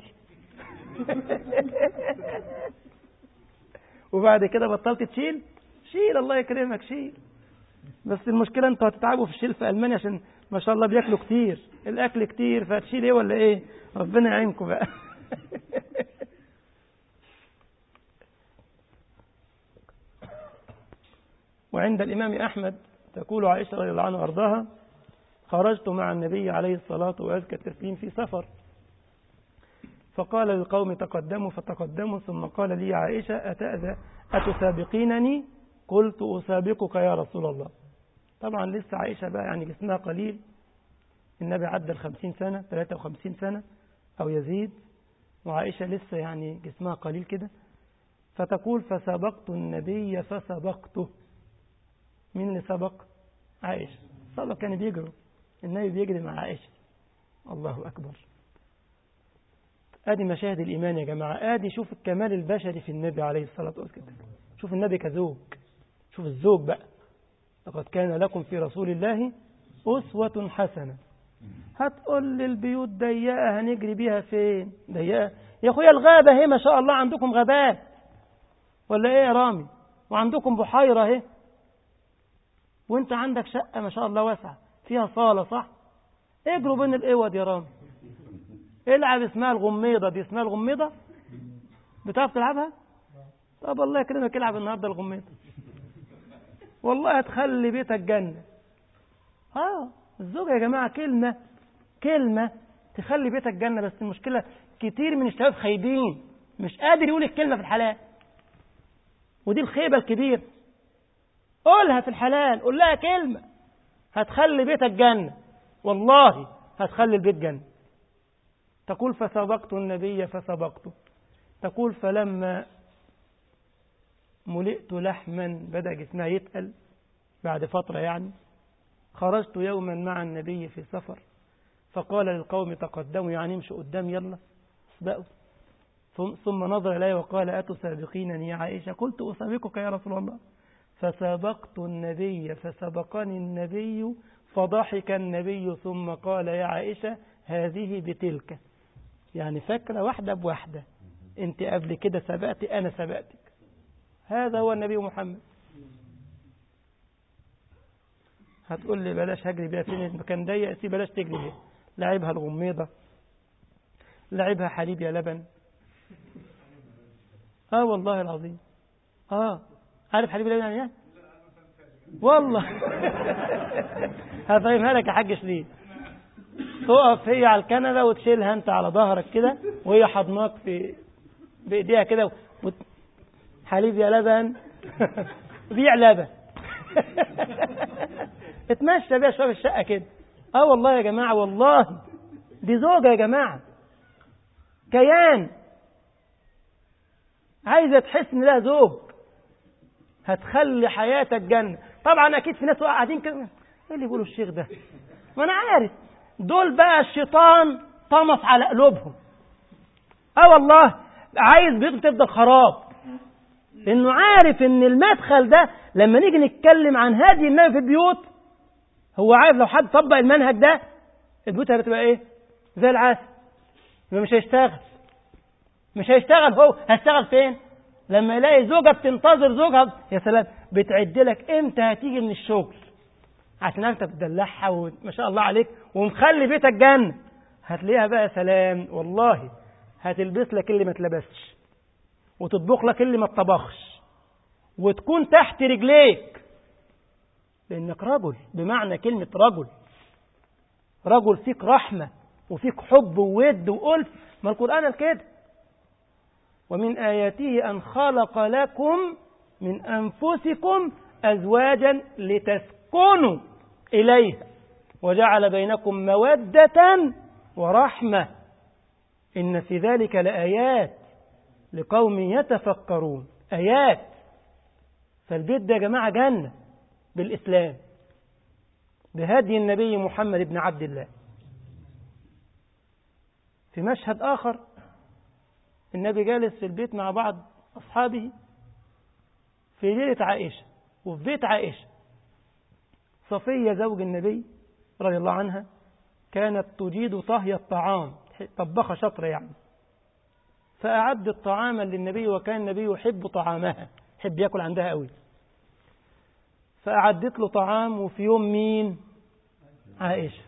وبعد كده بطلت تشيل شيل الله يكرمك شيل بس المشكلة انتوا هتتعبوا في الشيل في ألمانيا عشان ما شاء الله بياكلوا كتير الأكل كتير فهتشيل ايه ولا ايه ربنا يعينكم بقى وعند الإمام أحمد تقول عائشة رضي الله عنها وأرضاها خرجت مع النبي عليه الصلاة وأزكى التسليم في سفر فقال للقوم تقدموا فتقدموا ثم قال لي عائشة أتأذى أتسابقينني قلت أسابقك يا رسول الله طبعا لسه عائشة بقى يعني جسمها قليل النبي عدى الخمسين سنة 53 سنة أو يزيد وعائشة لسه يعني جسمها قليل كده فتقول فسبقت النبي فسبقته مين اللي سبق عائشة سبق كان بيجروا النبي بيجري مع عائشة الله أكبر ادي مشاهد الإيمان يا جماعة ادي شوف الكمال البشري في النبي عليه الصلاة والسلام شوف النبي كزوج شوف الزوج بقى لقد كان لكم في رسول الله أسوة حسنة هتقول لي البيوت ضيقة هنجري بيها فين ضيقة يا أخويا الغابة اهي ما شاء الله عندكم غابات ولا ايه يا رامي وعندكم بحيرة اهي وانت عندك شقة ما شاء الله واسعة فيها صالة صح اجروا بين الاوض يا رامي العب اسمها الغميضة دي اسمها الغميضة بتعرف تلعبها طب الله يكرمك العب النهاردة الغميضة والله هتخلي بيتك جنة اه الزوجة يا جماعة كلمة كلمة تخلي بيتك جنة بس المشكلة كتير من الشباب خايبين مش قادر يقول الكلمة في الحلال ودي الخيبة الكبيرة قولها في الحلال قول لها كلمة هتخلي بيتك جنة والله هتخلي البيت جنة تقول فسبقت النبي فسبقته تقول فلما ملئت لحما بدأ جسمها يتقل بعد فترة يعني خرجت يوما مع النبي في سفر فقال للقوم تقدموا يعني امشوا قدام يلا اسبقوا ثم نظر إلي وقال أتسابقينني يا عائشة قلت أسابقك يا رسول الله فسبقت النبي فسبقني النبي فضحك النبي ثم قال يا عائشة هذه بتلك يعني فكرة واحدة بواحدة انت قبل كده سبقت أنا سبقتك هذا هو النبي محمد هتقول لي بلاش هجري بيها فين المكان ضيق سي بلاش تجري بيها لعبها الغميضة لعبها حليب يا لبن اه والله العظيم اه عارف حليب اللبن يعني ايه والله هفهمها لك يا حاج شريف تقف هي على الكنبه وتشيلها انت على ظهرك كده وهي حضناك في بايديها كده وت... حليب يا لبن بيع لبن اتمشى بيها شويه في الشقه كده اه والله يا جماعه والله دي زوجه يا جماعه كيان عايزه تحس ان لها زوج هتخلي حياتك جنه طبعا اكيد في ناس قاعدين كده ايه اللي بيقولوا الشيخ ده ما انا عارف دول بقى الشيطان طمس على قلوبهم اه والله عايز بيوتهم تفضل خراب انه عارف ان المدخل ده لما نيجي نتكلم عن هذه المنهج في البيوت هو عارف لو حد طبق المنهج ده البيوت هتبقى ايه زي العسل يبقى مش هيشتغل مش هيشتغل هو هيشتغل فين لما يلاقي زوجة بتنتظر زوجها يا سلام بتعد لك امتى هتيجي من الشغل عشان انت بتدلعها وما شاء الله عليك ومخلي بيتك جنة هتلاقيها بقى سلام والله هتلبس لك اللي ما اتلبسش وتطبخ لك اللي ما اتطبخش وتكون تحت رجليك لانك رجل بمعنى كلمة رجل رجل فيك رحمة وفيك حب وود وألف ما القرآن قال كده ومن آياته أن خلق لكم من أنفسكم أزواجا لتسكنوا إليها وجعل بينكم مودة ورحمة إن في ذلك لآيات لقوم يتفكرون آيات فالبيت ده يا جماعة جنة بالإسلام بهدي النبي محمد بن عبد الله في مشهد آخر النبي جالس في البيت مع بعض أصحابه في ليلة عائشة وفي بيت عائشة صفية زوج النبي رضي الله عنها كانت تجيد طهي الطعام طبخة شطرة يعني فأعدت طعاما للنبي وكان النبي يحب طعامها يحب ياكل عندها قوي فأعدت له طعام وفي يوم مين عائشة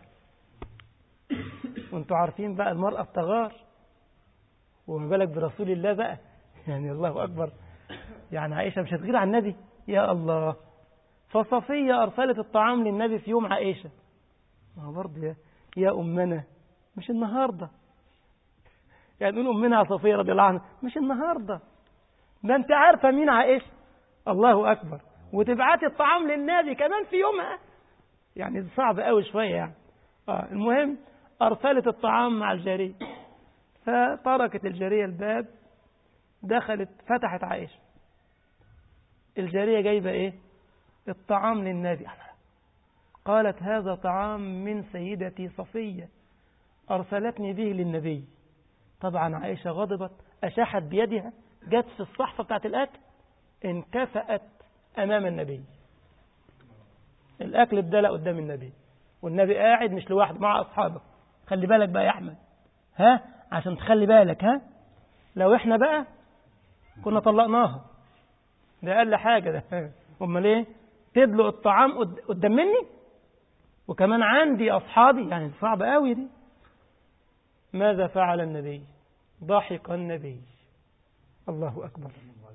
وانتوا عارفين بقى المرأة بتغار وما بالك برسول الله بقى يعني الله أكبر يعني عائشة مش هتغير عن النبي يا الله فصفية أرسلت الطعام للنبي في يوم عائشة ما هو برضه يا, يا أمنا مش النهاردة يعني نقول أمنا صفية رضي الله عنها مش النهاردة ده أنت عارفة مين عائشة الله أكبر وتبعتي الطعام للنبي كمان في يومها يعني صعب قوي شوية يعني آه المهم أرسلت الطعام مع الجارية فتركت الجارية الباب دخلت فتحت عائشة الجارية جايبة إيه الطعام للنبي قالت هذا طعام من سيدتي صفية أرسلتني به للنبي طبعا عائشة غضبت أشاحت بيدها جت في الصحفة بتاعت الأكل انكفأت أمام النبي الأكل اتدلق قدام النبي والنبي قاعد مش لوحده مع أصحابه خلي بالك بقى يا أحمد ها عشان تخلي بالك ها لو احنا بقى كنا طلقناها ده أقل حاجة ده أمال إيه تدلق الطعام قدام مني وكمان عندي أصحابي يعني صعب قوي دي ماذا فعل النبي ضحك النبي الله أكبر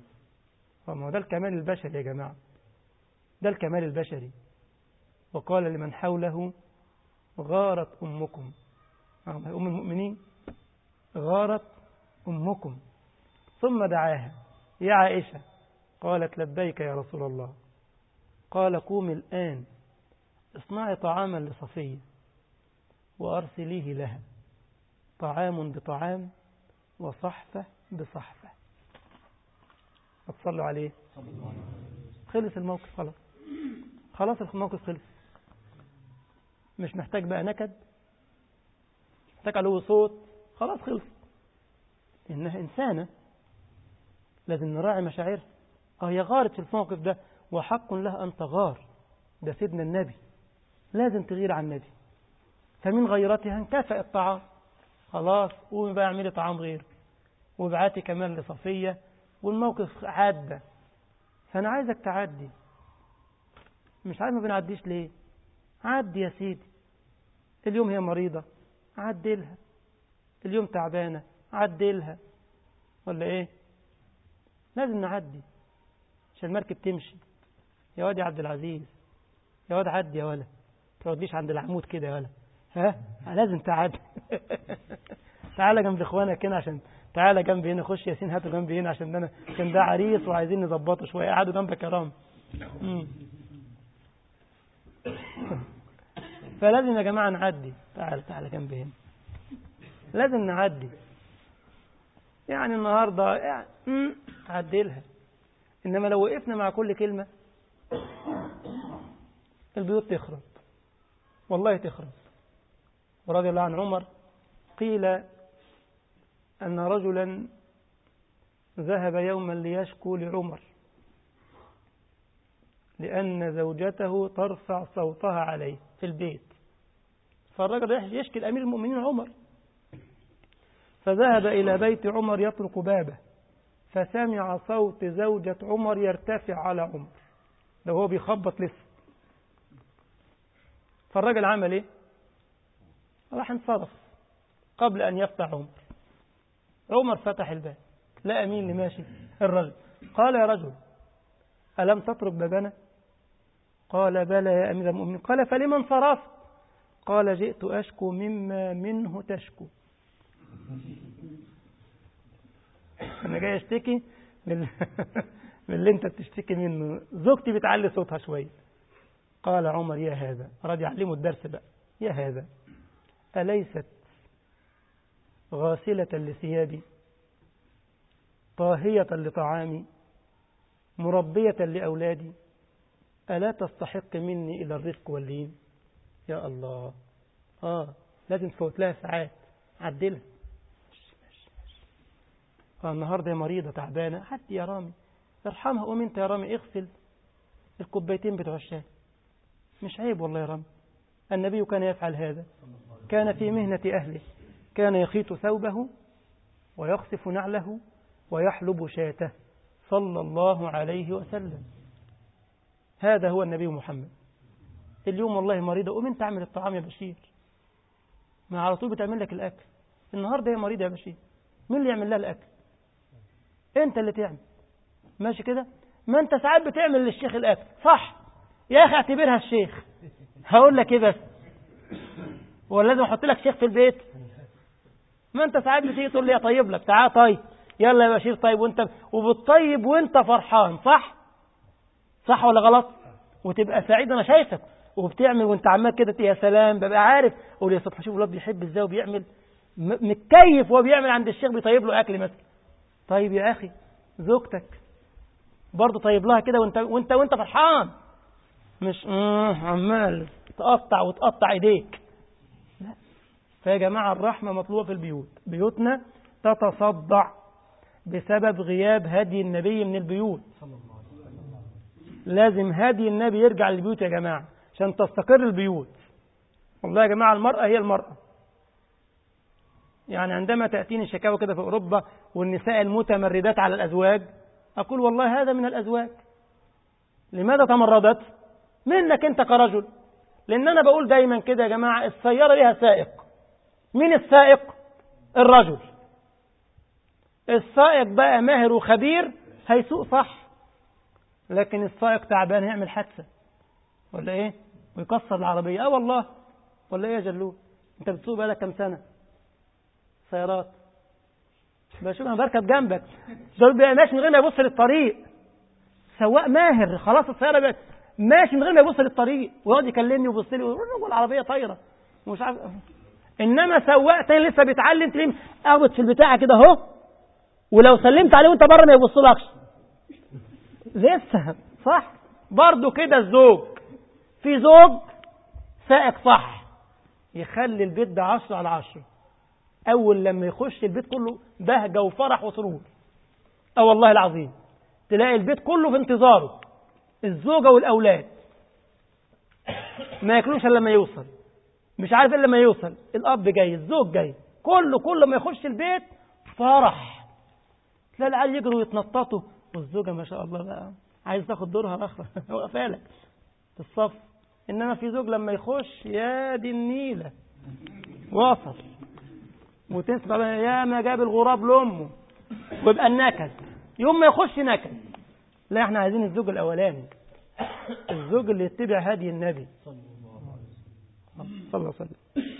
ما ده الكمال البشري يا جماعة ده الكمال البشري وقال لمن حوله غارت أمكم أم المؤمنين غارت أمكم ثم دعاها يا عائشة قالت لبيك يا رسول الله قال قومي الآن اصنعي طعاما لصفية وأرسليه لها طعام بطعام وصحفة بصحفة هتصلوا عليه خلص الموقف خلاص خلاص الموقف خلص مش محتاج بقى نكد محتاج علو صوت خلاص خلص إنها إنسانة لازم نراعي مشاعرها اه هي غارت في الموقف ده وحق لها أن تغار ده سيدنا النبي لازم تغير عن النبي فمن غيرتها انكفأ الطعام خلاص قومي بقى اعملي طعام غيره وابعتي كمان لصفية والموقف عدى فأنا عايزك تعدي مش عارف ما بنعديش ليه عدي يا سيدي اليوم هي مريضة عدلها اليوم تعبانة عدلها ولا ايه لازم نعدي عشان المركب تمشي يا واد يا عبد العزيز يا واد عدي يا ولا تقعدليش عند العمود كده يا ولا ها لازم تعدي تعالى جنب اخوانك هنا عشان تعالى جنبي هنا خش ياسين هاتوا جنبي هنا عشان انا كان ده عريس وعايزين نظبطه شويه قعدوا جنبك يا رام فلازم يا جماعه نعدي تعال تعالى جنبي هنا لازم نعدي يعني النهارده يعني عدلها انما لو وقفنا مع كل كلمه البيوت تخرب والله تخرب ورضي الله عن عمر قيل أن رجلا ذهب يوما ليشكو لعمر لأن زوجته ترفع صوتها عليه في البيت فالرجل رايح يشكي الأمير المؤمنين عمر فذهب إلى بيت عمر يطرق بابه فسمع صوت زوجة عمر يرتفع على عمر ده هو بيخبط لسه فالراجل عمل ايه راح انصرف قبل ان يفتح عمر عمر فتح الباب لقى مين اللي ماشي الرجل قال يا رجل ألم تترك بابنا قال بلى يا أمير المؤمنين قال فلما انصرفت قال جئت أشكو مما منه تشكو أنا جاي أشتكي من من اللي أنت بتشتكي منه زوجتي بتعلي صوتها شوية قال عمر يا هذا أراد يعلمه الدرس بقى يا هذا أليست غاسلة لثيابي طاهية لطعامي مربية لأولادي ألا تستحق مني إلى الرفق واللين يا الله آه لازم تفوت لها ساعات عدلها آه النهاردة هي مريضة تعبانة حد يا رامي ارحمها قوم انت يا رامي اغسل الكوبايتين بتوع الشاي مش عيب والله يا رامي النبي كان يفعل هذا كان في مهنة أهله كان يخيط ثوبه ويخصف نعله ويحلب شاته صلى الله عليه وسلم هذا هو النبي محمد اليوم والله مريضة قوم انت اعمل الطعام يا بشير ما على طول بتعمل لك الأكل النهاردة هي مريضة يا بشير مين اللي يعمل لها الأكل انت اللي تعمل ماشي كده ما انت ساعات بتعمل للشيخ الأكل صح يا أخي اعتبرها الشيخ هقول لك ايه بس ولا لازم احط لك شيخ في البيت ما انت ساعات بتيجي تقول لي يا طيب لك تعال طيب يلا يا بشير طيب وانت وبتطيب وانت فرحان صح صح ولا غلط وتبقى سعيد انا شايفك وبتعمل وانت عمال كده يا سلام ببقى عارف اقول يا سبحان شوف الواد بيحب ازاي وبيعمل م- متكيف وهو بيعمل عند الشيخ بيطيب له اكل مثلا طيب يا اخي زوجتك برضه طيب لها كده وانت وانت وانت فرحان مش آه عمال تقطع وتقطع ايديك لا فيا جماعه الرحمه مطلوبه في البيوت بيوتنا تتصدع بسبب غياب هدي النبي من البيوت لازم هدي النبي يرجع للبيوت يا جماعة عشان تستقر البيوت والله يا جماعة المرأة هي المرأة يعني عندما تأتيني شكاوى كده في أوروبا والنساء المتمردات على الأزواج أقول والله هذا من الأزواج لماذا تمردت منك أنت كرجل لأن أنا بقول دايما كده يا جماعة السيارة ليها سائق مين السائق الرجل السائق بقى ماهر وخبير هيسوق صح لكن السائق تعبان يعمل حادثة ولا ايه ويكسر العربية اه والله ولا ايه يا جلو انت بتسوق بقالك كام سنة سيارات بشوف انا بركب جنبك دول بقى ماشي من غير ما يبص للطريق سواق ماهر خلاص السيارة بقى ماشي من غير ما يبص للطريق ويقعد يكلمني ويبص لي والعربية طايرة ومش عارف انما سواق تاني لسه بيتعلم تلاقيه قاعد في البتاع كده اهو ولو سلمت عليه وانت بره ما يبصلكش لسه صح برضه كده الزوج في زوج سائق صح يخلي البيت ده عشرة على عشرة أول لما يخش البيت كله بهجة وفرح وسرور أه والله العظيم تلاقي البيت كله في انتظاره الزوجة والأولاد ما ياكلوش إلا لما يوصل مش عارف إلا لما يوصل الأب جاي الزوج جاي كله كل ما يخش البيت فرح تلاقي العيال يجروا ويتنططوا والزوجة ما شاء الله بقى عايز تاخد دورها رخرة واقفة لك في الصف إنما في زوج لما يخش يا دي النيلة وصل وتسمع بقى يا ما جاب الغراب لأمه ويبقى النكد يوم ما يخش نكد لا احنا عايزين الزوج الأولاني الزوج اللي يتبع هدي النبي صلى الله عليه وسلم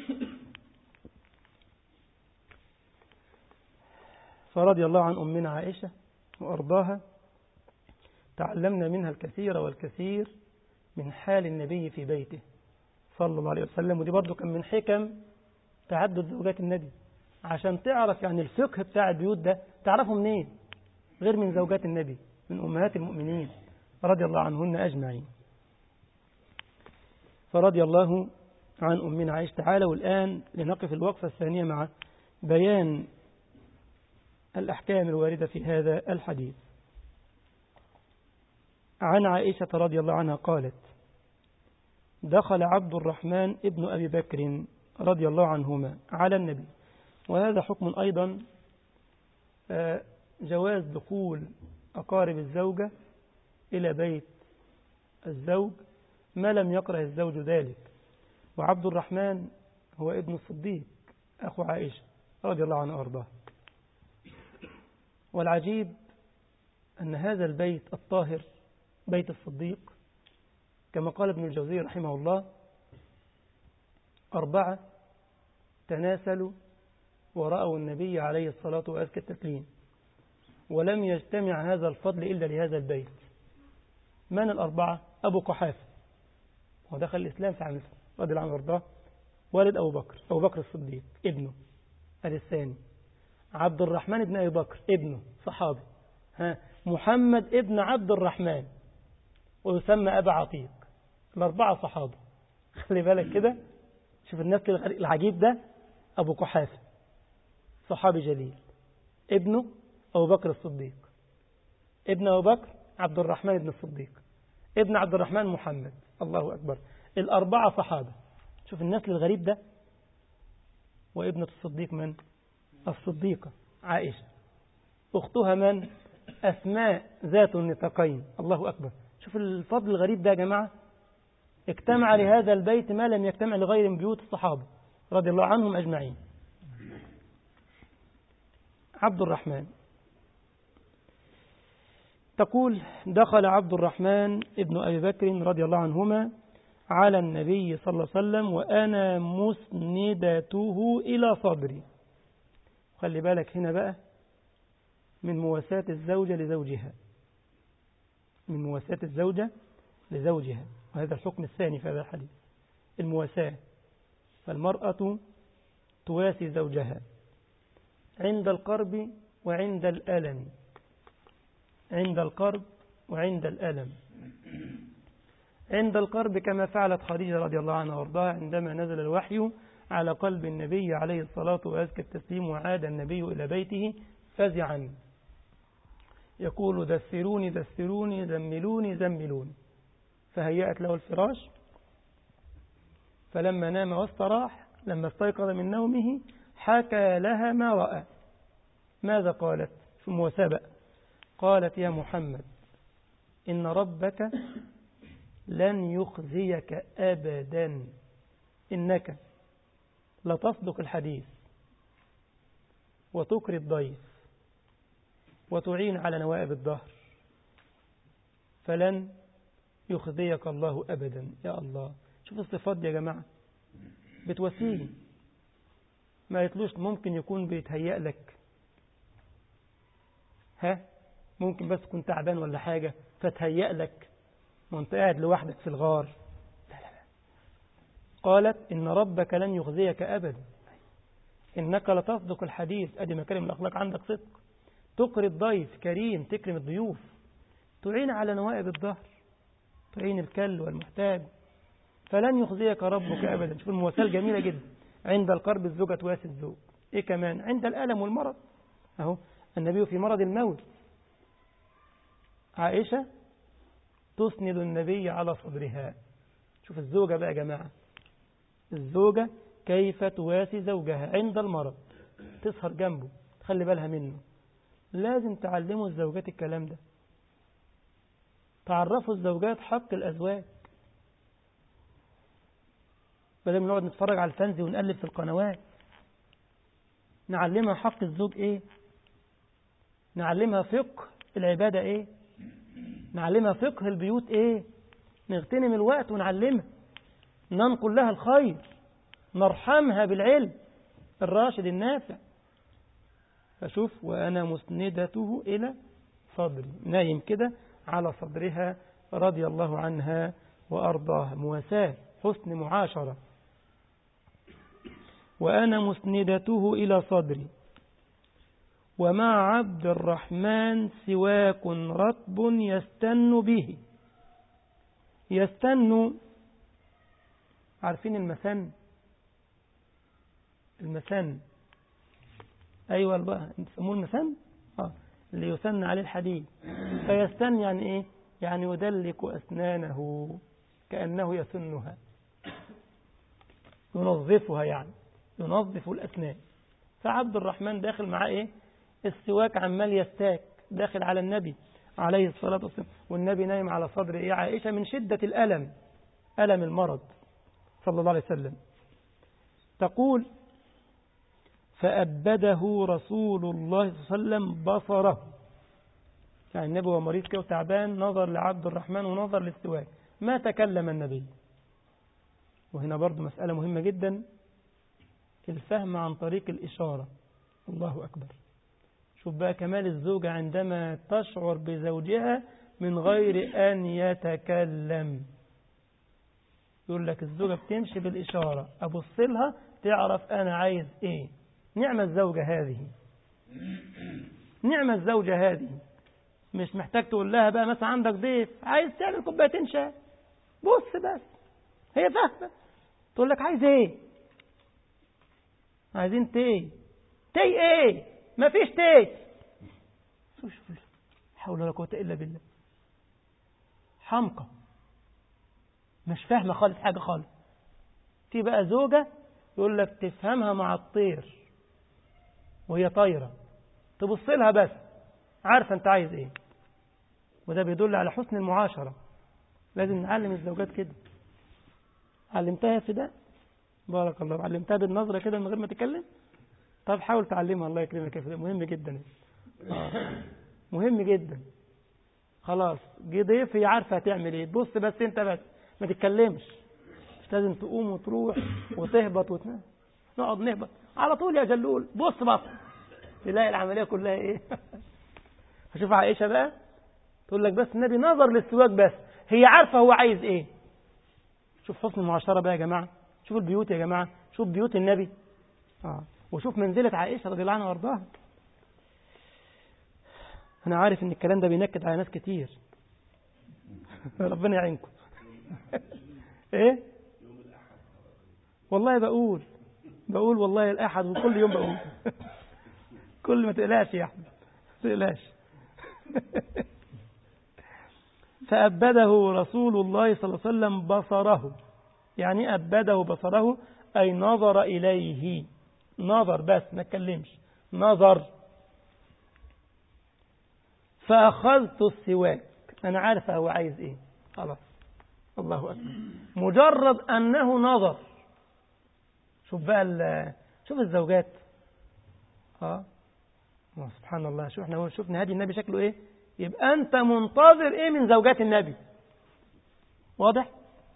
فرضي الله عن أمنا عائشة وأرضاها تعلمنا منها الكثير والكثير من حال النبي في بيته صلى الله عليه وسلم ودي برضو كان من حكم تعدد زوجات النبي عشان تعرف يعني الفقه بتاع البيوت ده تعرفه منين غير من زوجات النبي من أمهات المؤمنين رضي الله عنهن أجمعين فرضي الله عن أمنا عائشة تعالى والآن لنقف الوقفة الثانية مع بيان الأحكام الواردة في هذا الحديث عن عائشة رضي الله عنها قالت دخل عبد الرحمن ابن أبي بكر رضي الله عنهما على النبي وهذا حكم أيضا جواز دخول أقارب الزوجة إلى بيت الزوج ما لم يكره الزوج ذلك وعبد الرحمن هو ابن الصديق أخو عائشة رضي الله عنه وأرضاه والعجيب أن هذا البيت الطاهر بيت الصديق كما قال ابن الجوزي رحمه الله أربعة تناسلوا ورأوا النبي عليه الصلاة وأزكى التسليم ولم يجتمع هذا الفضل إلا لهذا البيت من الأربعة أبو قحافة ودخل الإسلام في عام رضي الله عنه وارضاه والد أبو بكر أبو بكر الصديق ابنه الثاني عبد الرحمن بن أبي بكر ابنه صحابي ها محمد ابن عبد الرحمن ويسمى أبا عتيق الأربعة صحابة خلي بالك كده شوف الناس كده العجيب ده أبو قحافة صحابي جليل ابنه أبو بكر الصديق ابن أبو بكر عبد الرحمن بن الصديق ابن عبد الرحمن محمد الله أكبر الأربعة صحابة شوف النسل الغريب ده وابنة الصديق من الصديقة عائشة أختها من أسماء ذات النطاقين الله أكبر شوف الفضل الغريب ده يا جماعة اجتمع لهذا البيت ما لم يجتمع لغير من بيوت الصحابة رضي الله عنهم أجمعين عبد الرحمن تقول دخل عبد الرحمن ابن أبي بكر رضي الله عنهما على النبي صلى الله عليه وسلم وأنا مسندته إلى صدري خلي بالك هنا بقى من مواساة الزوجة لزوجها من مواساة الزوجة لزوجها وهذا الحكم الثاني في هذا الحديث المواساة فالمرأة تواسي زوجها عند القرب وعند الألم عند القرب وعند الألم عند القرب كما فعلت خديجة رضي الله عنها وارضاها عندما نزل الوحي على قلب النبي عليه الصلاة وأزكى التسليم وعاد النبي إلى بيته فزعا يقول دثروني دثروني زملوني زملوني فهيأت له الفراش فلما نام واستراح لما استيقظ من نومه حكى لها ما رأى ماذا قالت ثم وسبأ قالت يا محمد إن ربك لن يخزيك أبدا إنك لتصدق الحديث وتكري الضيف وتعين على نوائب الظهر فلن يخزيك الله أبدا يا الله شوف الصفات دي يا جماعة بتوسيه ما يطلوش ممكن يكون بيتهيأ لك ها ممكن بس تكون تعبان ولا حاجة فتهيأ لك وانت قاعد لوحدك في الغار لا لا لا. قالت إن ربك لن يخزيك أبدا إنك لتصدق الحديث أدي مكارم الأخلاق عندك صدق تقري الضيف كريم تكرم الضيوف تعين على نوائب الظهر تعين الكل والمحتاج فلن يخزيك ربك أبدا شوف المواساة الجميلة جدا عند القرب الزوجة تواسي الزوج إيه كمان عند الألم والمرض أهو النبي في مرض الموت عائشة تسند النبي على صدرها شوف الزوجة بقى يا جماعة الزوجة كيف تواسي زوجها عند المرض تسهر جنبه تخلي بالها منه لازم تعلموا الزوجات الكلام ده تعرفوا الزوجات حق الأزواج بدل ما نقعد نتفرج على الفنزي ونقلب في القنوات نعلمها حق الزوج ايه نعلمها فقه العبادة ايه نعلمها فقه البيوت ايه نغتنم الوقت ونعلمها ننقل لها الخير نرحمها بالعلم الراشد النافع فشوف وأنا مسندته إلى صدري نايم كده على صدرها رضي الله عنها وأرضاها مواساة حسن معاشرة وأنا مسندته إلى صدري ومع عبد الرحمن سواك رطب يستن به يستن عارفين المسن المسن أيوة بقى يسموه المسن آه. اللي يسن عليه الحديد فيستن يعني إيه يعني يدلك أسنانه كأنه يسنها ينظفها يعني ينظف الأسنان فعبد الرحمن داخل معاه إيه السواك عمال يستاك داخل على النبي عليه الصلاة والسلام والنبي نايم على صدر إيه عائشة من شدة الألم ألم المرض صلى الله عليه وسلم تقول فأبده رسول الله صلى الله عليه وسلم بصره يعني النبي هو مريض كده وتعبان نظر لعبد الرحمن ونظر للسواك ما تكلم النبي وهنا برضو مسألة مهمة جدا الفهم عن طريق الإشارة الله أكبر شوف بقى كمال الزوجة عندما تشعر بزوجها من غير أن يتكلم يقول لك الزوجة بتمشي بالإشارة أبص لها تعرف أنا عايز إيه نعمة الزوجة هذه نعمة الزوجة هذه مش محتاج تقول لها بقى مثلا عندك ضيف عايز تعمل كوبايتين شاي بص بس هي فاهمة تقول لك عايز ايه عايزين تي تي ايه مفيش تي شوف حول ولا قوة إلا بالله حمقى مش فاهمة خالص حاجة خالص في بقى زوجة يقول لك تفهمها مع الطير وهي طايرة تبص لها بس عارفة انت عايز ايه وده بيدل على حسن المعاشرة لازم نعلم الزوجات كده علمتها في ده بارك الله علمتها بالنظرة كده من غير ما تتكلم طب حاول تعلمها الله يكرمك في ده مهم جدا آه. مهم جدا خلاص جه ضيف هي عارفة هتعمل ايه بص بس انت بس ما تتكلمش مش لازم تقوم وتروح وتهبط وتنام نقعد نهبط على طول يا جلول بص بص تلاقي العملية كلها ايه فشوف عائشة بقى تقول لك بس النبي نظر للسواك بس هي عارفة هو عايز ايه شوف حسن المعاشرة بقى يا جماعة شوف البيوت يا جماعة شوف بيوت النبي آه. وشوف منزلة عائشة رضي الله عنها وارضاها أنا عارف إن الكلام ده بينكد على ناس كتير ربنا يعينكم إيه والله بقول بقول والله الأحد وكل يوم بقول كل ما تقلقش يا أحمد ما تقلقش فأبده رسول الله صلى الله عليه وسلم بصره يعني أبده بصره أي نظر إليه نظر بس ما اتكلمش نظر فأخذت السواك أنا عارف هو عايز إيه خلاص الله أكبر مجرد أنه نظر شوف بقى شوف الزوجات اه سبحان الله شوف احنا شفنا هدي النبي شكله ايه يبقى انت منتظر ايه من زوجات النبي واضح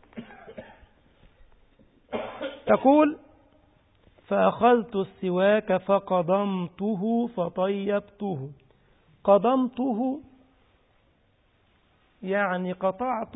تقول فأخذت السواك فقضمته فطيبته قضمته يعني قطعت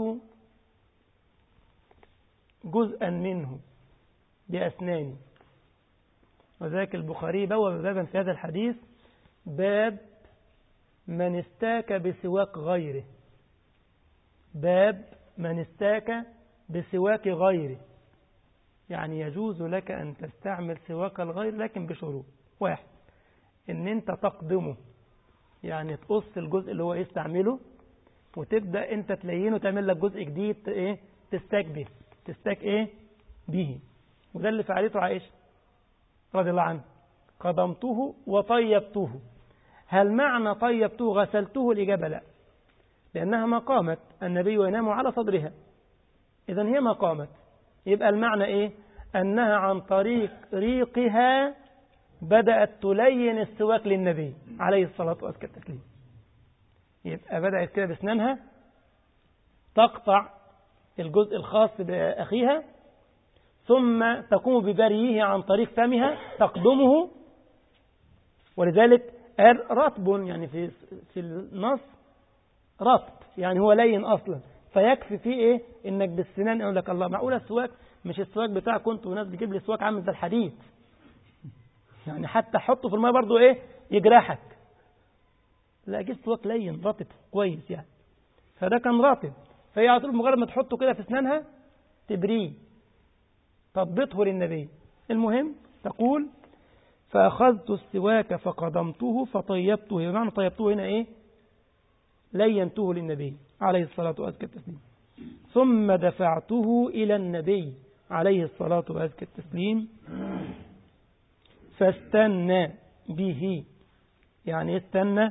جزءا منه بأسناني وذاك البخاري بواب بابا في هذا الحديث باب من استاك بسواك غيره باب من استاك بسواك غيره يعني يجوز لك أن تستعمل سواك الغير لكن بشروط واحد ان انت تقدمه يعني تقص الجزء اللي هو يستعمله وتبدأ انت تلينه تعمل لك جزء جديد ايه تستاك به تستاك ايه به وده اللي فعلته عائشة رضي الله عنها قدمته وطيبته هل معنى طيبته غسلته الإجابة لا لأنها ما قامت النبي ينام على صدرها إذا هي ما قامت يبقى المعنى إيه أنها عن طريق ريقها بدأت تلين السواك للنبي عليه الصلاة والسلام يبقى بدأت كده بسنانها تقطع الجزء الخاص بأخيها ثم تقوم ببريه عن طريق فمها تقدمه ولذلك قال رطب يعني في في النص رطب يعني هو لين اصلا فيكفي فيه ايه انك بالسنان يقول لك الله معقوله السواك مش السواك بتاعك كنت وناس بتجيب لي سواك عامل زي الحديد يعني حتى حطه في الماء برضه ايه يجرحك لا جيب سواك لين رطب كويس يعني فده كان رطب فهي على طول مجرد ما تحطه كده في اسنانها تبريه تضبطه للنبي المهم تقول فأخذت السواك فقدمته فطيبته بمعنى طيبته هنا إيه لينته للنبي عليه الصلاة وأزكى التسليم ثم دفعته إلى النبي عليه الصلاة وأزكى التسليم فاستنى به يعني استنى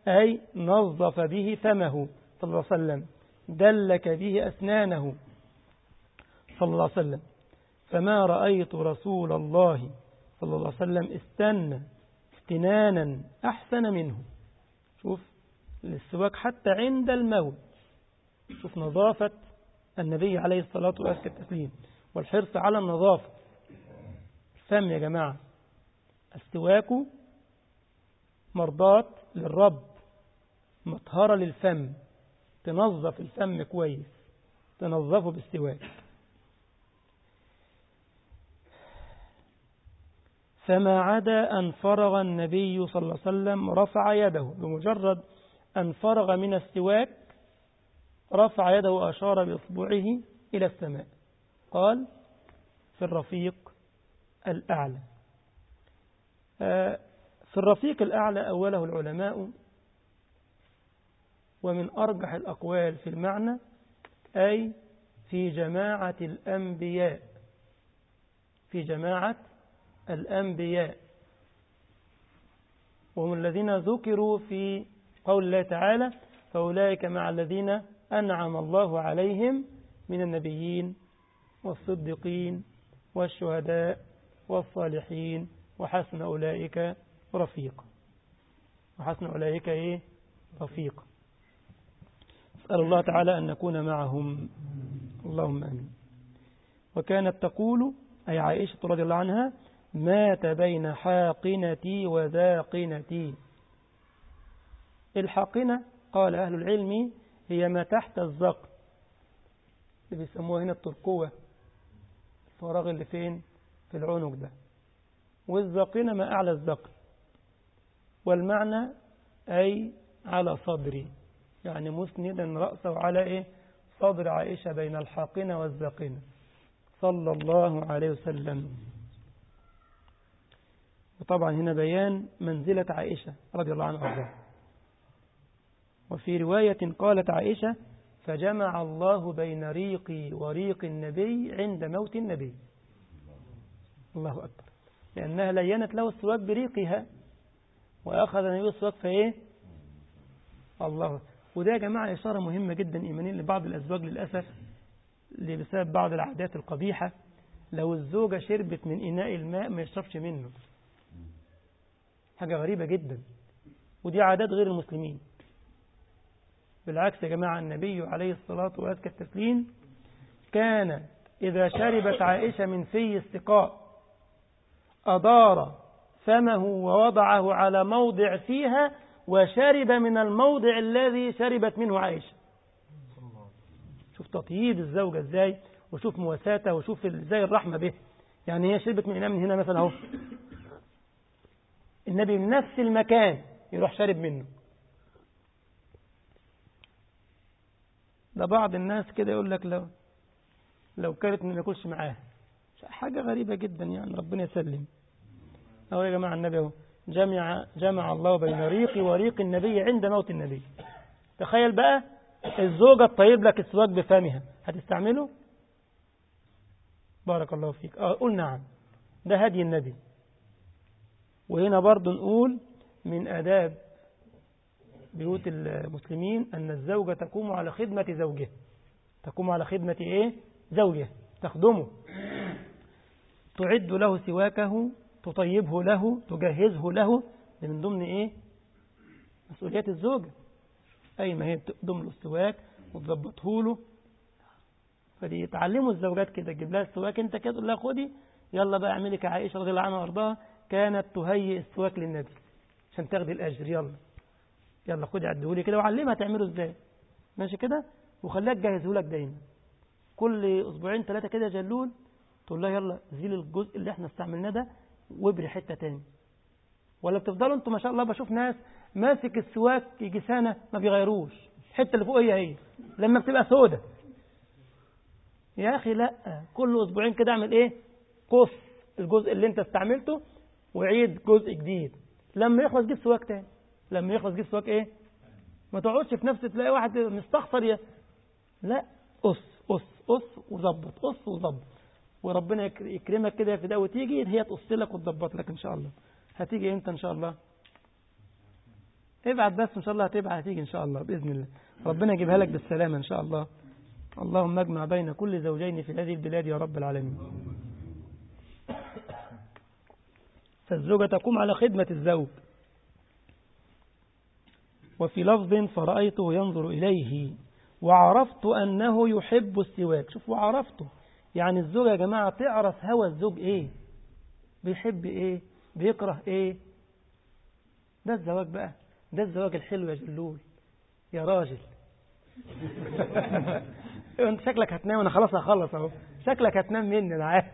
أي نظف به فمه صلى الله عليه وسلم دلك به أسنانه صلى الله عليه وسلم فما رأيت رسول الله صلى الله عليه وسلم استنى استنانا أحسن منه شوف السواك حتى عند الموت شوف نظافة النبي عليه الصلاة والتسليم والحرص على النظافة الفم يا جماعة السواك مرضاة للرب مطهرة للفم تنظف الفم كويس تنظفه بالسواك فما عدا أن فرغ النبي صلى الله عليه وسلم رفع يده بمجرد أن فرغ من السواك رفع يده وأشار بإصبعه إلى السماء قال في الرفيق الأعلى في الرفيق الأعلى أوله العلماء ومن أرجح الأقوال في المعنى أي في جماعة الأنبياء في جماعة الأنبياء وهم الذين ذكروا في قول الله تعالى فأولئك مع الذين أنعم الله عليهم من النبيين والصديقين والشهداء والصالحين وحسن أولئك رفيقا وحسن أولئك إيه رفيقا أسأل الله تعالى أن نكون معهم اللهم أمين وكانت تقول أي عائشة رضي الله عنها مات بين حاقنتي وذاقنتي الحاقنة قال أهل العلم هي ما تحت الزقن اللي بيسموها هنا التركوة الفراغ اللي فين في العنق ده والزقنة ما أعلى الزقن والمعنى أي على صدري يعني مسندا رأسه على إيه صدر عائشة بين الحاقنة والزقنة صلى الله عليه وسلم وطبعا هنا بيان منزلة عائشة رضي الله عنها وارضاها وفي رواية قالت عائشة فجمع الله بين ريقي وريق النبي عند موت النبي الله أكبر لأنها لينت له السواك بريقها وأخذ النبي السواك فإيه الله وده يا جماعة إشارة مهمة جدا إيمانيا لبعض الأزواج للأسف اللي بسبب بعض العادات القبيحة لو الزوجة شربت من إناء الماء ما يشربش منه حاجة غريبة جدا ودي عادات غير المسلمين بالعكس يا جماعة النبي عليه الصلاة وأزكى التسليم كان إذا شربت عائشة من في السقاء أدار فمه ووضعه على موضع فيها وشرب من الموضع الذي شربت منه عائشة شوف تطييب الزوجة ازاي وشوف مواساته وشوف ازاي الرحمة به يعني هي شربت من إناء من هنا مثلا اهو النبي من نفس المكان يروح شارب منه ده بعض الناس كده يقول لك لو لو كانت ما ناكلش معاها حاجة غريبة جدا يعني ربنا يسلم أهو يا جماعة النبي اهو جمع جمع الله بين ريقي وريق النبي عند موت النبي تخيل بقى الزوجة تطيب لك السواك بفمها هتستعمله بارك الله فيك اه قول نعم ده هدي النبي وهنا برضو نقول من آداب بيوت المسلمين أن الزوجة تقوم على خدمة زوجها تقوم على خدمة إيه؟ زوجها تخدمه تعد له سواكه تطيبه له تجهزه له ده من ضمن إيه؟ مسؤوليات الزوجة أي ما هي بتقدم له السواك وتظبطه له فدي يتعلموا الزوجات كده تجيب لها السواك انت كده تقول لها خدي يلا بقى اعملي كعائشة رضي الله عنها وارضاها كانت تهيئ السواك للنبي عشان تاخدي الأجر يلا يلا خدي عدهولي كده وعلمها تعمله ازاي ماشي كده وخليها تجهزه لك دايما كل اسبوعين ثلاثة كده جلول تقول لها يلا زيل الجزء اللي احنا استعملناه ده وابري حتة تاني ولا بتفضلوا انتوا ما شاء الله بشوف ناس ماسك السواك يجي سنة ما بيغيروش الحتة اللي فوق هي هي لما بتبقى سودة يا أخي لا كل أسبوعين كده اعمل إيه قص الجزء اللي أنت استعملته وعيد جزء جديد لما يخلص جيب سواك تاني لما يخلص جيب سواك إيه ما تقعدش في نفس تلاقي واحد مستخسر يا لا قص قص قص وظبط قص وظبط وربنا يكرمك كده في ده وتيجي هي تقص لك وتظبط لك إن شاء الله هتيجي امتى إن شاء الله ابعت بس ان شاء الله هتبعت هتيجي ان شاء الله باذن الله ربنا يجيبها لك بالسلامه ان شاء الله اللهم اجمع بين كل زوجين في هذه البلاد يا رب العالمين فالزوجة تقوم على خدمة الزوج وفي لفظ فرأيته ينظر إليه وعرفت أنه يحب السواك شوف وعرفته يعني الزوجة يا جماعة تعرف هوى الزوج إيه بيحب إيه بيكره إيه ده الزواج بقى ده الزواج الحلو يا جلول يا راجل انت شكلك هتنام انا خلاص هخلص اهو شكلك هتنام مني انا عارف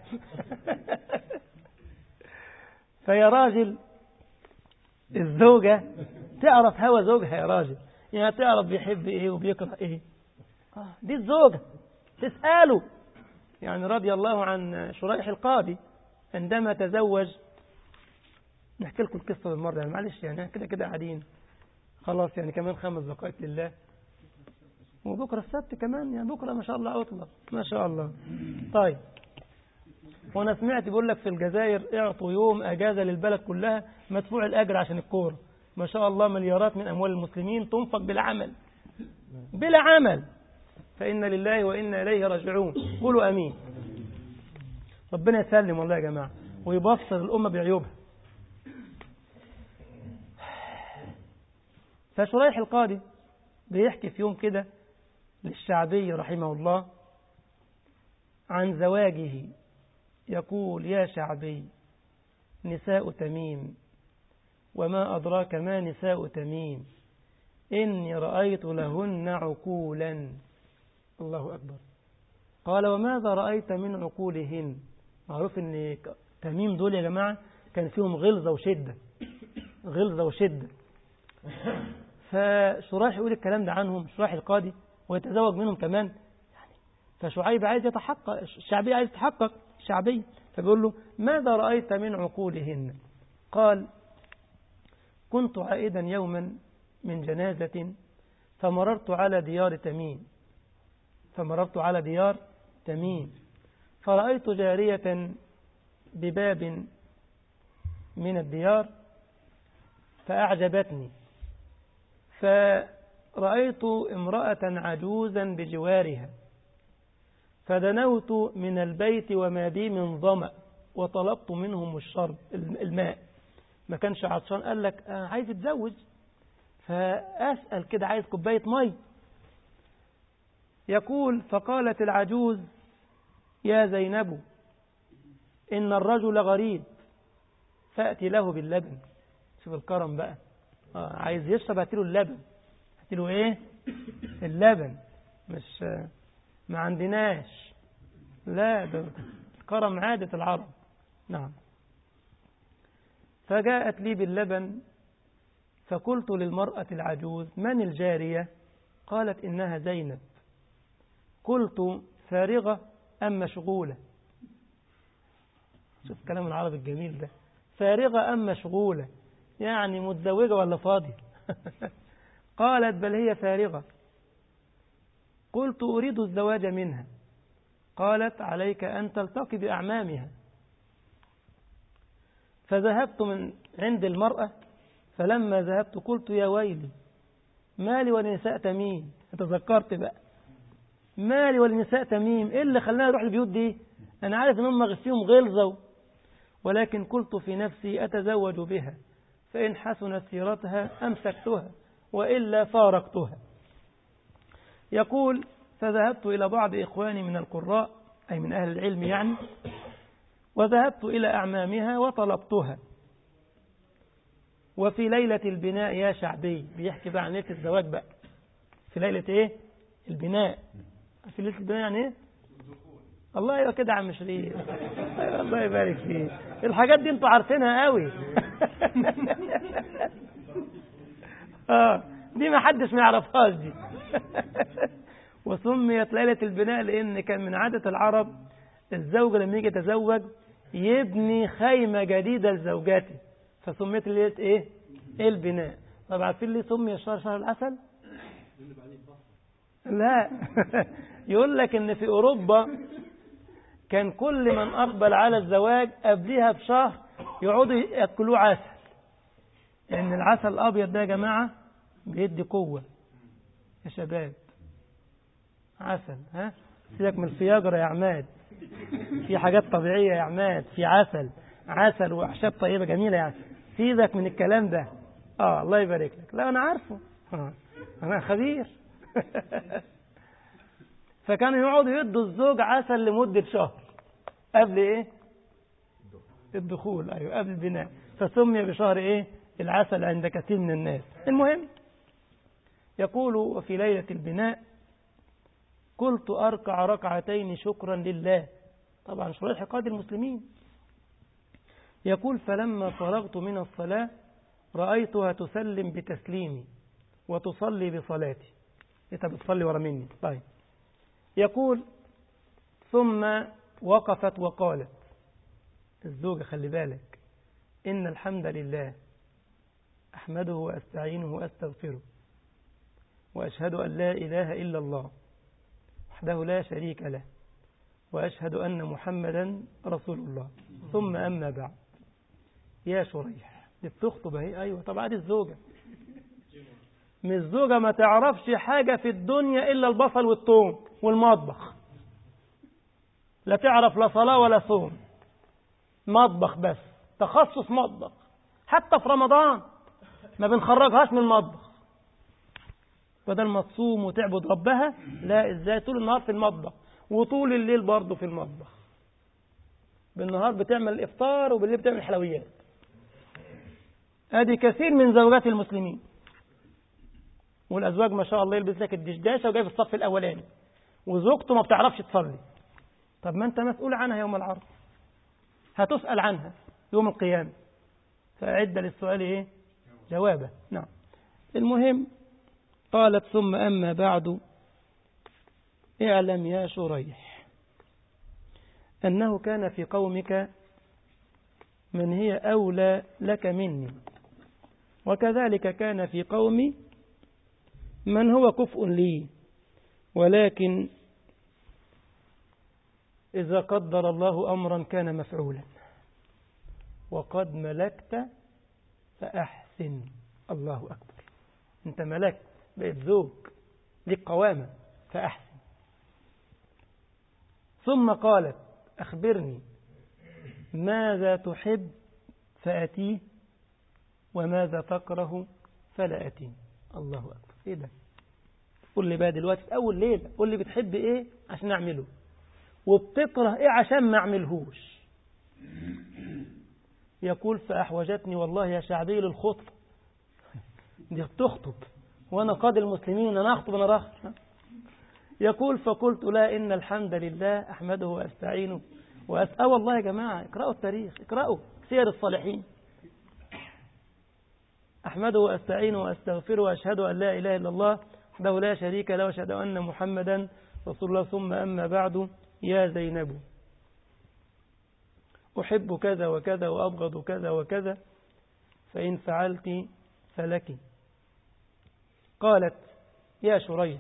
فيا راجل الزوجة تعرف هوى زوجها يا راجل يعني تعرف بيحب ايه وبيكره ايه آه دي الزوجة تسأله يعني رضي الله عن شريح القاضي عندما تزوج نحكي لكم القصة بالمرة يعني معلش يعني كده كده قاعدين خلاص يعني كمان خمس دقائق لله وبكرة السبت كمان يعني بكرة ما شاء الله عطلة ما شاء الله طيب وانا سمعت بيقول لك في الجزائر اعطوا يوم اجازة للبلد كلها مدفوع الاجر عشان الكورة ما شاء الله مليارات من اموال المسلمين تنفق بلا عمل بلا عمل فإن لله وإنا إليه راجعون قولوا أمين ربنا يسلم والله يا جماعة ويبصر الأمة بعيوبها فشريح القاضي بيحكي في يوم كده للشعبي رحمه الله عن زواجه يقول يا شعبي نساء تميم وما أدراك ما نساء تميم إني رأيت لهن عقولا الله أكبر قال وماذا رأيت من عقولهن معروف أن تميم دول يا جماعة كان فيهم غلظة وشدة غلظة وشدة فشراح يقول الكلام ده عنهم شراح القاضي ويتزوج منهم كمان فشعيب عايز يتحقق الشعبي عايز يتحقق الشعبي فبيقول له ماذا رأيت من عقولهن قال كنت عائدا يوما من جنازة فمررت على ديار تميم فمررت على ديار تميم فرأيت جارية بباب من الديار فأعجبتني فرأيت امرأة عجوزا بجوارها فدنوت من البيت وما بي من ظمأ وطلبت منهم الشرب الماء ما كانش عطشان قال لك آه عايز يتزوج فأسأل كده عايز كوباية مي يقول فقالت العجوز يا زينب إن الرجل غريب فأتي له باللبن شوف الكرم بقى آه عايز يشرب هاتي له اللبن هاتي له ايه اللبن مش ما عندناش لا ده الكرم عادة العرب نعم فجاءت لي باللبن فقلت للمرأة العجوز من الجارية قالت إنها زينب قلت فارغة أم مشغولة شوف كلام العرب الجميل ده فارغة أم مشغولة يعني متزوجة ولا فاضية قالت بل هي فارغة قلت أريد الزواج منها قالت عليك أن تلتقي بأعمامها فذهبت من عند المرأة فلما ذهبت قلت يا ويلي مالي ولنساء تميم تذكرت بقى مالي ولنساء تميم ايه اللي خلاني اروح البيوت دي انا عارف ان هم فيهم غلظه ولكن قلت في نفسي اتزوج بها فان حسنت سيرتها امسكتها والا فارقتها يقول فذهبت الى بعض اخواني من القراء اي من اهل العلم يعني وذهبت الى اعمامها وطلبتها وفي ليلة البناء يا شعبي بيحكي بقى عن ليلة الزواج بقى في ليلة ايه البناء في ليلة البناء يعني ايه الله يبقى كده عم شريف الله يبارك فيه الحاجات دي انتوا عارفينها قوي اه دي ما حدش ما يعرفهاش دي وسميت ليلة البناء لأن كان من عادة العرب الزوج لما يجي يتزوج يبني خيمة جديدة لزوجاته فسميت ليلة ايه البناء طب عارفين ليه سمي الشهر شهر العسل لا يقول لك ان في اوروبا كان كل من اقبل على الزواج قبلها بشهر يقعدوا ياكلوه عسل لان العسل الابيض ده يا جماعه بيدي قوة يا شباب عسل ها سيبك من الفياجرا يا عماد في حاجات طبيعية يا عماد في عسل عسل وأعشاب طيبة جميلة يعني سيبك من الكلام ده اه الله يبارك لك لا أنا عارفه آه. أنا خبير فكانوا يقعدوا يدوا الزوج عسل لمدة شهر قبل إيه الدخول أيوة قبل البناء فسمي بشهر إيه العسل عند كثير من الناس المهم يقول وفي ليلة البناء قلت أركع ركعتين شكرا لله طبعا شريح قائد المسلمين يقول فلما فرغت من الصلاة رأيتها تسلم بتسليمي وتصلي بصلاتي انت بتصلي ورا مني طيب يقول ثم وقفت وقالت الزوجة خلي بالك إن الحمد لله أحمده وأستعينه وأستغفره وأشهد أن لا إله إلا الله وحده لا شريك له وأشهد أن محمدا رسول الله ثم أما بعد يا شريح دي بتخطب اهي أيوة طبعا دي الزوجة من الزوجة ما تعرفش حاجة في الدنيا إلا البصل والثوم والمطبخ لا تعرف لا صلاة ولا صوم مطبخ بس تخصص مطبخ حتى في رمضان ما بنخرجهاش من المطبخ بدل ما تصوم وتعبد ربها لا ازاي طول النهار في المطبخ وطول الليل برضه في المطبخ بالنهار بتعمل الافطار وبالليل بتعمل حلويات ادي كثير من زوجات المسلمين والازواج ما شاء الله يلبس لك الدشداشه وجاي في الصف الاولاني وزوجته ما بتعرفش تصلي طب ما انت مسؤول عنها يوم العرض هتسأل عنها يوم القيامة فأعد للسؤال إيه جوابه نعم المهم قالت ثم أما بعد اعلم يا شريح أنه كان في قومك من هي أولى لك مني وكذلك كان في قومي من هو كفء لي ولكن إذا قدر الله أمرا كان مفعولا وقد ملكت فأحسن الله أكبر أنت ملكت بقيت زوج لك قوامة فأحسن ثم قالت أخبرني ماذا تحب فأتيه وماذا تكره فلا أتيه الله أكبر إيه ده قول لي بقى دلوقتي في أول ليلة قول لي بتحب إيه عشان أعمله وبتكره إيه عشان ما أعملهوش يقول فأحوجتني والله يا شعبي للخطب دي بتخطب وأنا قاضي المسلمين أنا أخطب أنا راخر يقول فقلت لا إن الحمد لله أحمده وأستعينه وأسأل والله يا جماعة اقرأوا التاريخ اقرأوا سير الصالحين أحمده وأستعينه وأستغفره وأشهد أن لا إله إلا الله وحده لا شريك له وأشهد أن محمدا رسول الله ثم أما بعد يا زينب أحب كذا وكذا وأبغض كذا وكذا فإن فعلت فلك قالت يا شريح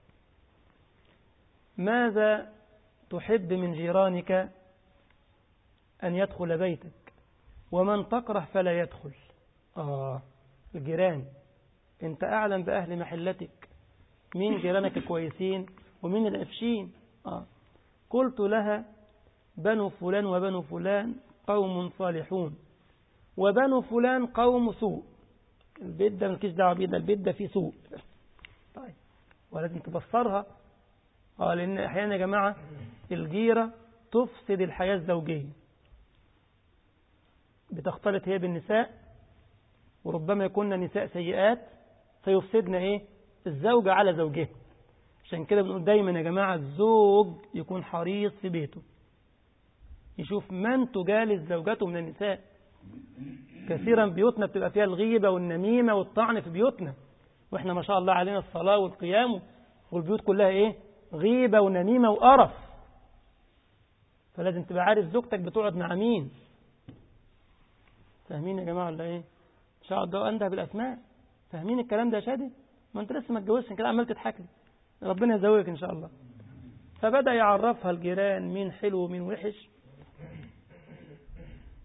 ماذا تحب من جيرانك أن يدخل بيتك ومن تكره فلا يدخل آه الجيران أنت أعلم بأهل محلتك مين جيرانك الكويسين ومين الأفشين آه قلت لها بنو فلان وبنو فلان قوم صالحون وبنو فلان قوم سوء البيت ده مالكيش دعوه بيه ده البيت ده فيه سوء طيب ولازم تبصرها اه لان احيانا يا جماعه الجيره تفسد الحياه الزوجيه بتختلط هي بالنساء وربما يكون نساء سيئات فيفسدن ايه الزوجه على زوجها عشان كده بنقول دايما يا جماعه الزوج يكون حريص في بيته يشوف من تجالس زوجته من النساء كثيرا بيوتنا بتبقى فيها الغيبة والنميمة والطعن في بيوتنا واحنا ما شاء الله علينا الصلاة والقيام والبيوت كلها ايه غيبة ونميمة وقرف فلازم تبقى عارف زوجتك بتقعد مع مين فاهمين يا جماعة ولا ايه ان شاء الله انده بالاسماء فاهمين الكلام ده يا شادي ما انت لسه ما اتجوزتش كده عمال تضحك لي ربنا يزوجك ان شاء الله فبدأ يعرفها الجيران مين حلو ومين وحش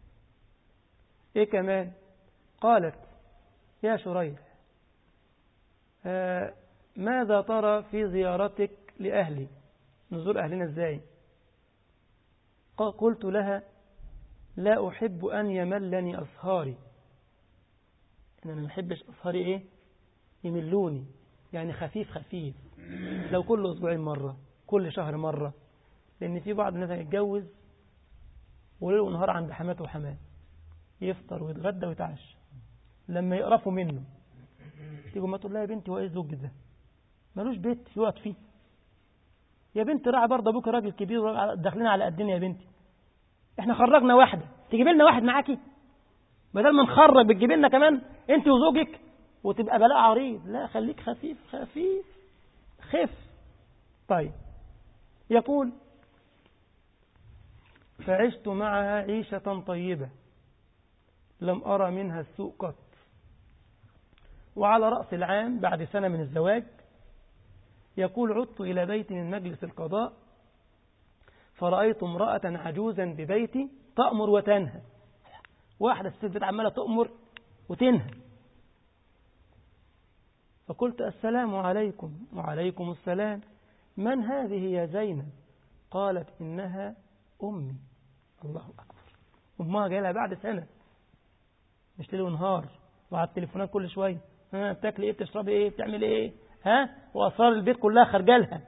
ايه كمان قالت يا شريح آه ماذا ترى في زيارتك لأهلي نزور أهلنا إزاي قلت لها لا أحب أن يملني أصهاري أنا ما أحبش أصهاري إيه يملوني يعني خفيف خفيف لو كل أسبوعين مرة كل شهر مرة لأن في بعض الناس يتجوز وليل ونهار عند حماته وحماه يفطر ويتغدى ويتعشى لما يقرفوا منه تيجي ما تقول لها يا بنتي هو ايه الزوج ده ملوش بيت يقعد فيه يا بنتي راعي برضه ابوك راجل كبير داخلين على قدنا يا بنتي احنا خرجنا واحده تجيب لنا واحد معاكي بدل ما نخرج بتجيب لنا كمان انت وزوجك وتبقى بلاء عريض لا خليك خفيف خفيف خف طيب يقول فعشت معها عيشة طيبة لم أرى منها السوء قط وعلى رأس العام بعد سنة من الزواج يقول عدت إلى بيت من مجلس القضاء فرأيت امرأة عجوزا ببيتي تأمر وتنهى واحدة ست بيت عمالة تأمر وتنهى فقلت السلام عليكم وعليكم السلام من هذه يا زينب قالت إنها أمي الله أكبر أمها جاي لها بعد سنة مش ليل ونهار وعلى التليفونات كل شوية ها بتاكلي ايه بتشربي ايه بتعملي ايه ها وأسرار البيت كلها خرجالها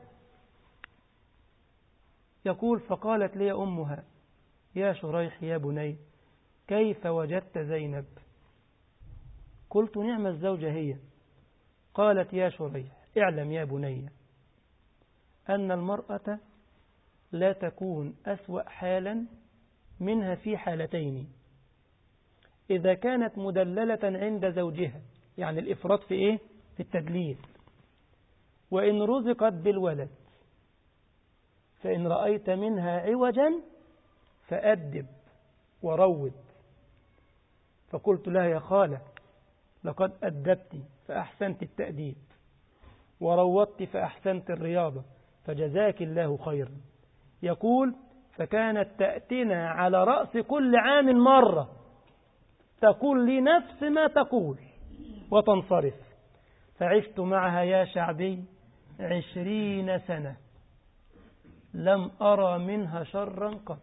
يقول فقالت لي أمها يا شريح يا بني كيف وجدت زينب قلت نعم الزوجة هي قالت يا شريح اعلم يا بني أن المرأة لا تكون أسوأ حالا منها في حالتين إذا كانت مدللة عند زوجها يعني الإفراط في إيه؟ في التدليل وإن رزقت بالولد فإن رأيت منها عوجا فأدب وروض فقلت لها يا خالة لقد أدبت فأحسنت التأديب وروضت فأحسنت الرياضة فجزاك الله خيرا يقول فكانت تأتنا على رأس كل عام مرة تقول لي نفس ما تقول وتنصرف فعشت معها يا شعبي عشرين سنة لم أرى منها شرا قط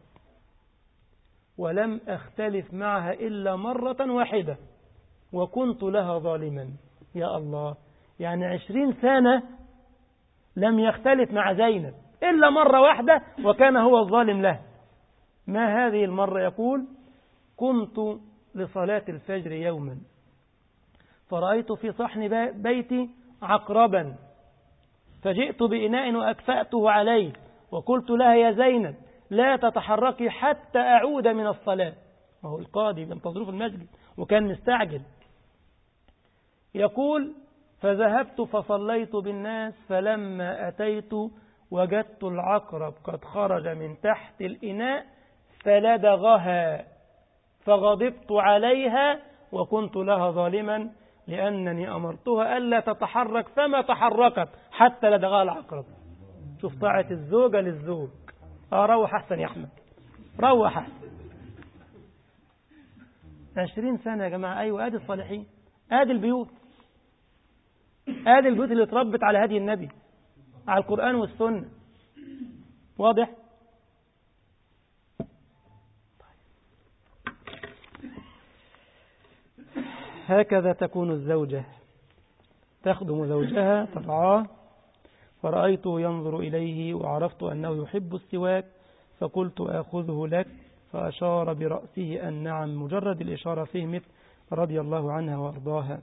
ولم أختلف معها إلا مرة واحدة وكنت لها ظالما يا الله يعني عشرين سنة لم يختلف مع زينب إلا مرة واحدة وكان هو الظالم له ما هذه المرة يقول كنت لصلاة الفجر يوما فرأيت في صحن بيتي عقربا فجئت بإناء وأكفأته عليه وقلت لها يا زينب لا تتحركي حتى أعود من الصلاة وهو القاضي بينتظره في المسجد وكان مستعجل يقول فذهبت فصليت بالناس فلما أتيت وجدت العقرب قد خرج من تحت الإناء فلدغها فغضبت عليها وكنت لها ظالما لأنني أمرتها ألا تتحرك فما تحركت حتى لدغها العقرب شوف طاعة الزوجة للزوج آه روح أحسن يا أحمد روح أحسن عشرين سنة يا جماعة أيوة آدي الصالحين آدي البيوت آدي البيوت اللي اتربت على هدي النبي على القرآن والسنة واضح هكذا تكون الزوجة تخدم زوجها ترعاه فرأيته ينظر إليه وعرفت أنه يحب السواك فقلت آخذه لك فأشار برأسه أن نعم مجرد الإشارة فهمت رضي الله عنها وأرضاها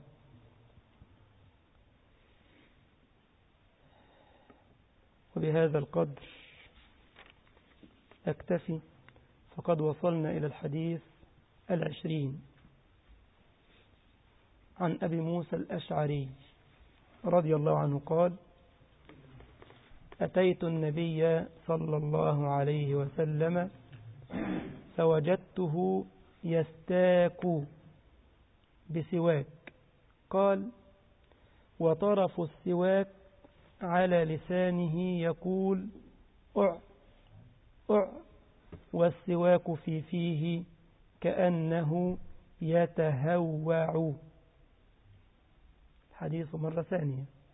وبهذا القدر أكتفي فقد وصلنا إلى الحديث العشرين عن أبي موسى الأشعري رضي الله عنه قال أتيت النبي صلى الله عليه وسلم فوجدته يستاك بسواك قال وطرف السواك على لسانه يقول أع أع والسواك في فيه كأنه يتهوع حديث مرة ثانية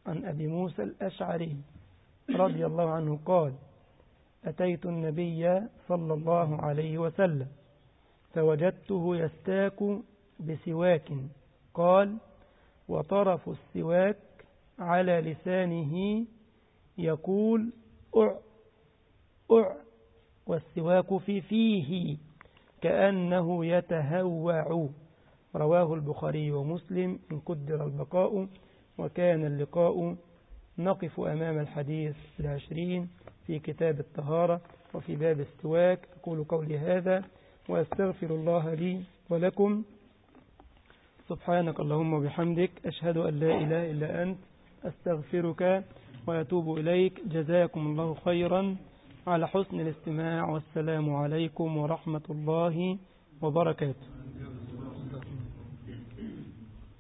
عن أبي موسى الأشعري رضي الله عنه قال أتيت النبي صلى الله عليه وسلم فوجدته يستاك بسواك قال وطرف السواك على لسانه يقول أع أع والسواك في فيه كأنه يتهوع رواه البخاري ومسلم إن قدر البقاء وكان اللقاء نقف أمام الحديث العشرين في كتاب الطهارة وفي باب السواك أقول قولي هذا وأستغفر الله لي ولكم سبحانك اللهم وبحمدك أشهد أن لا إله إلا أنت أستغفرك وأتوب إليك جزاكم الله خيرا على حسن الاستماع والسلام عليكم ورحمة الله وبركاته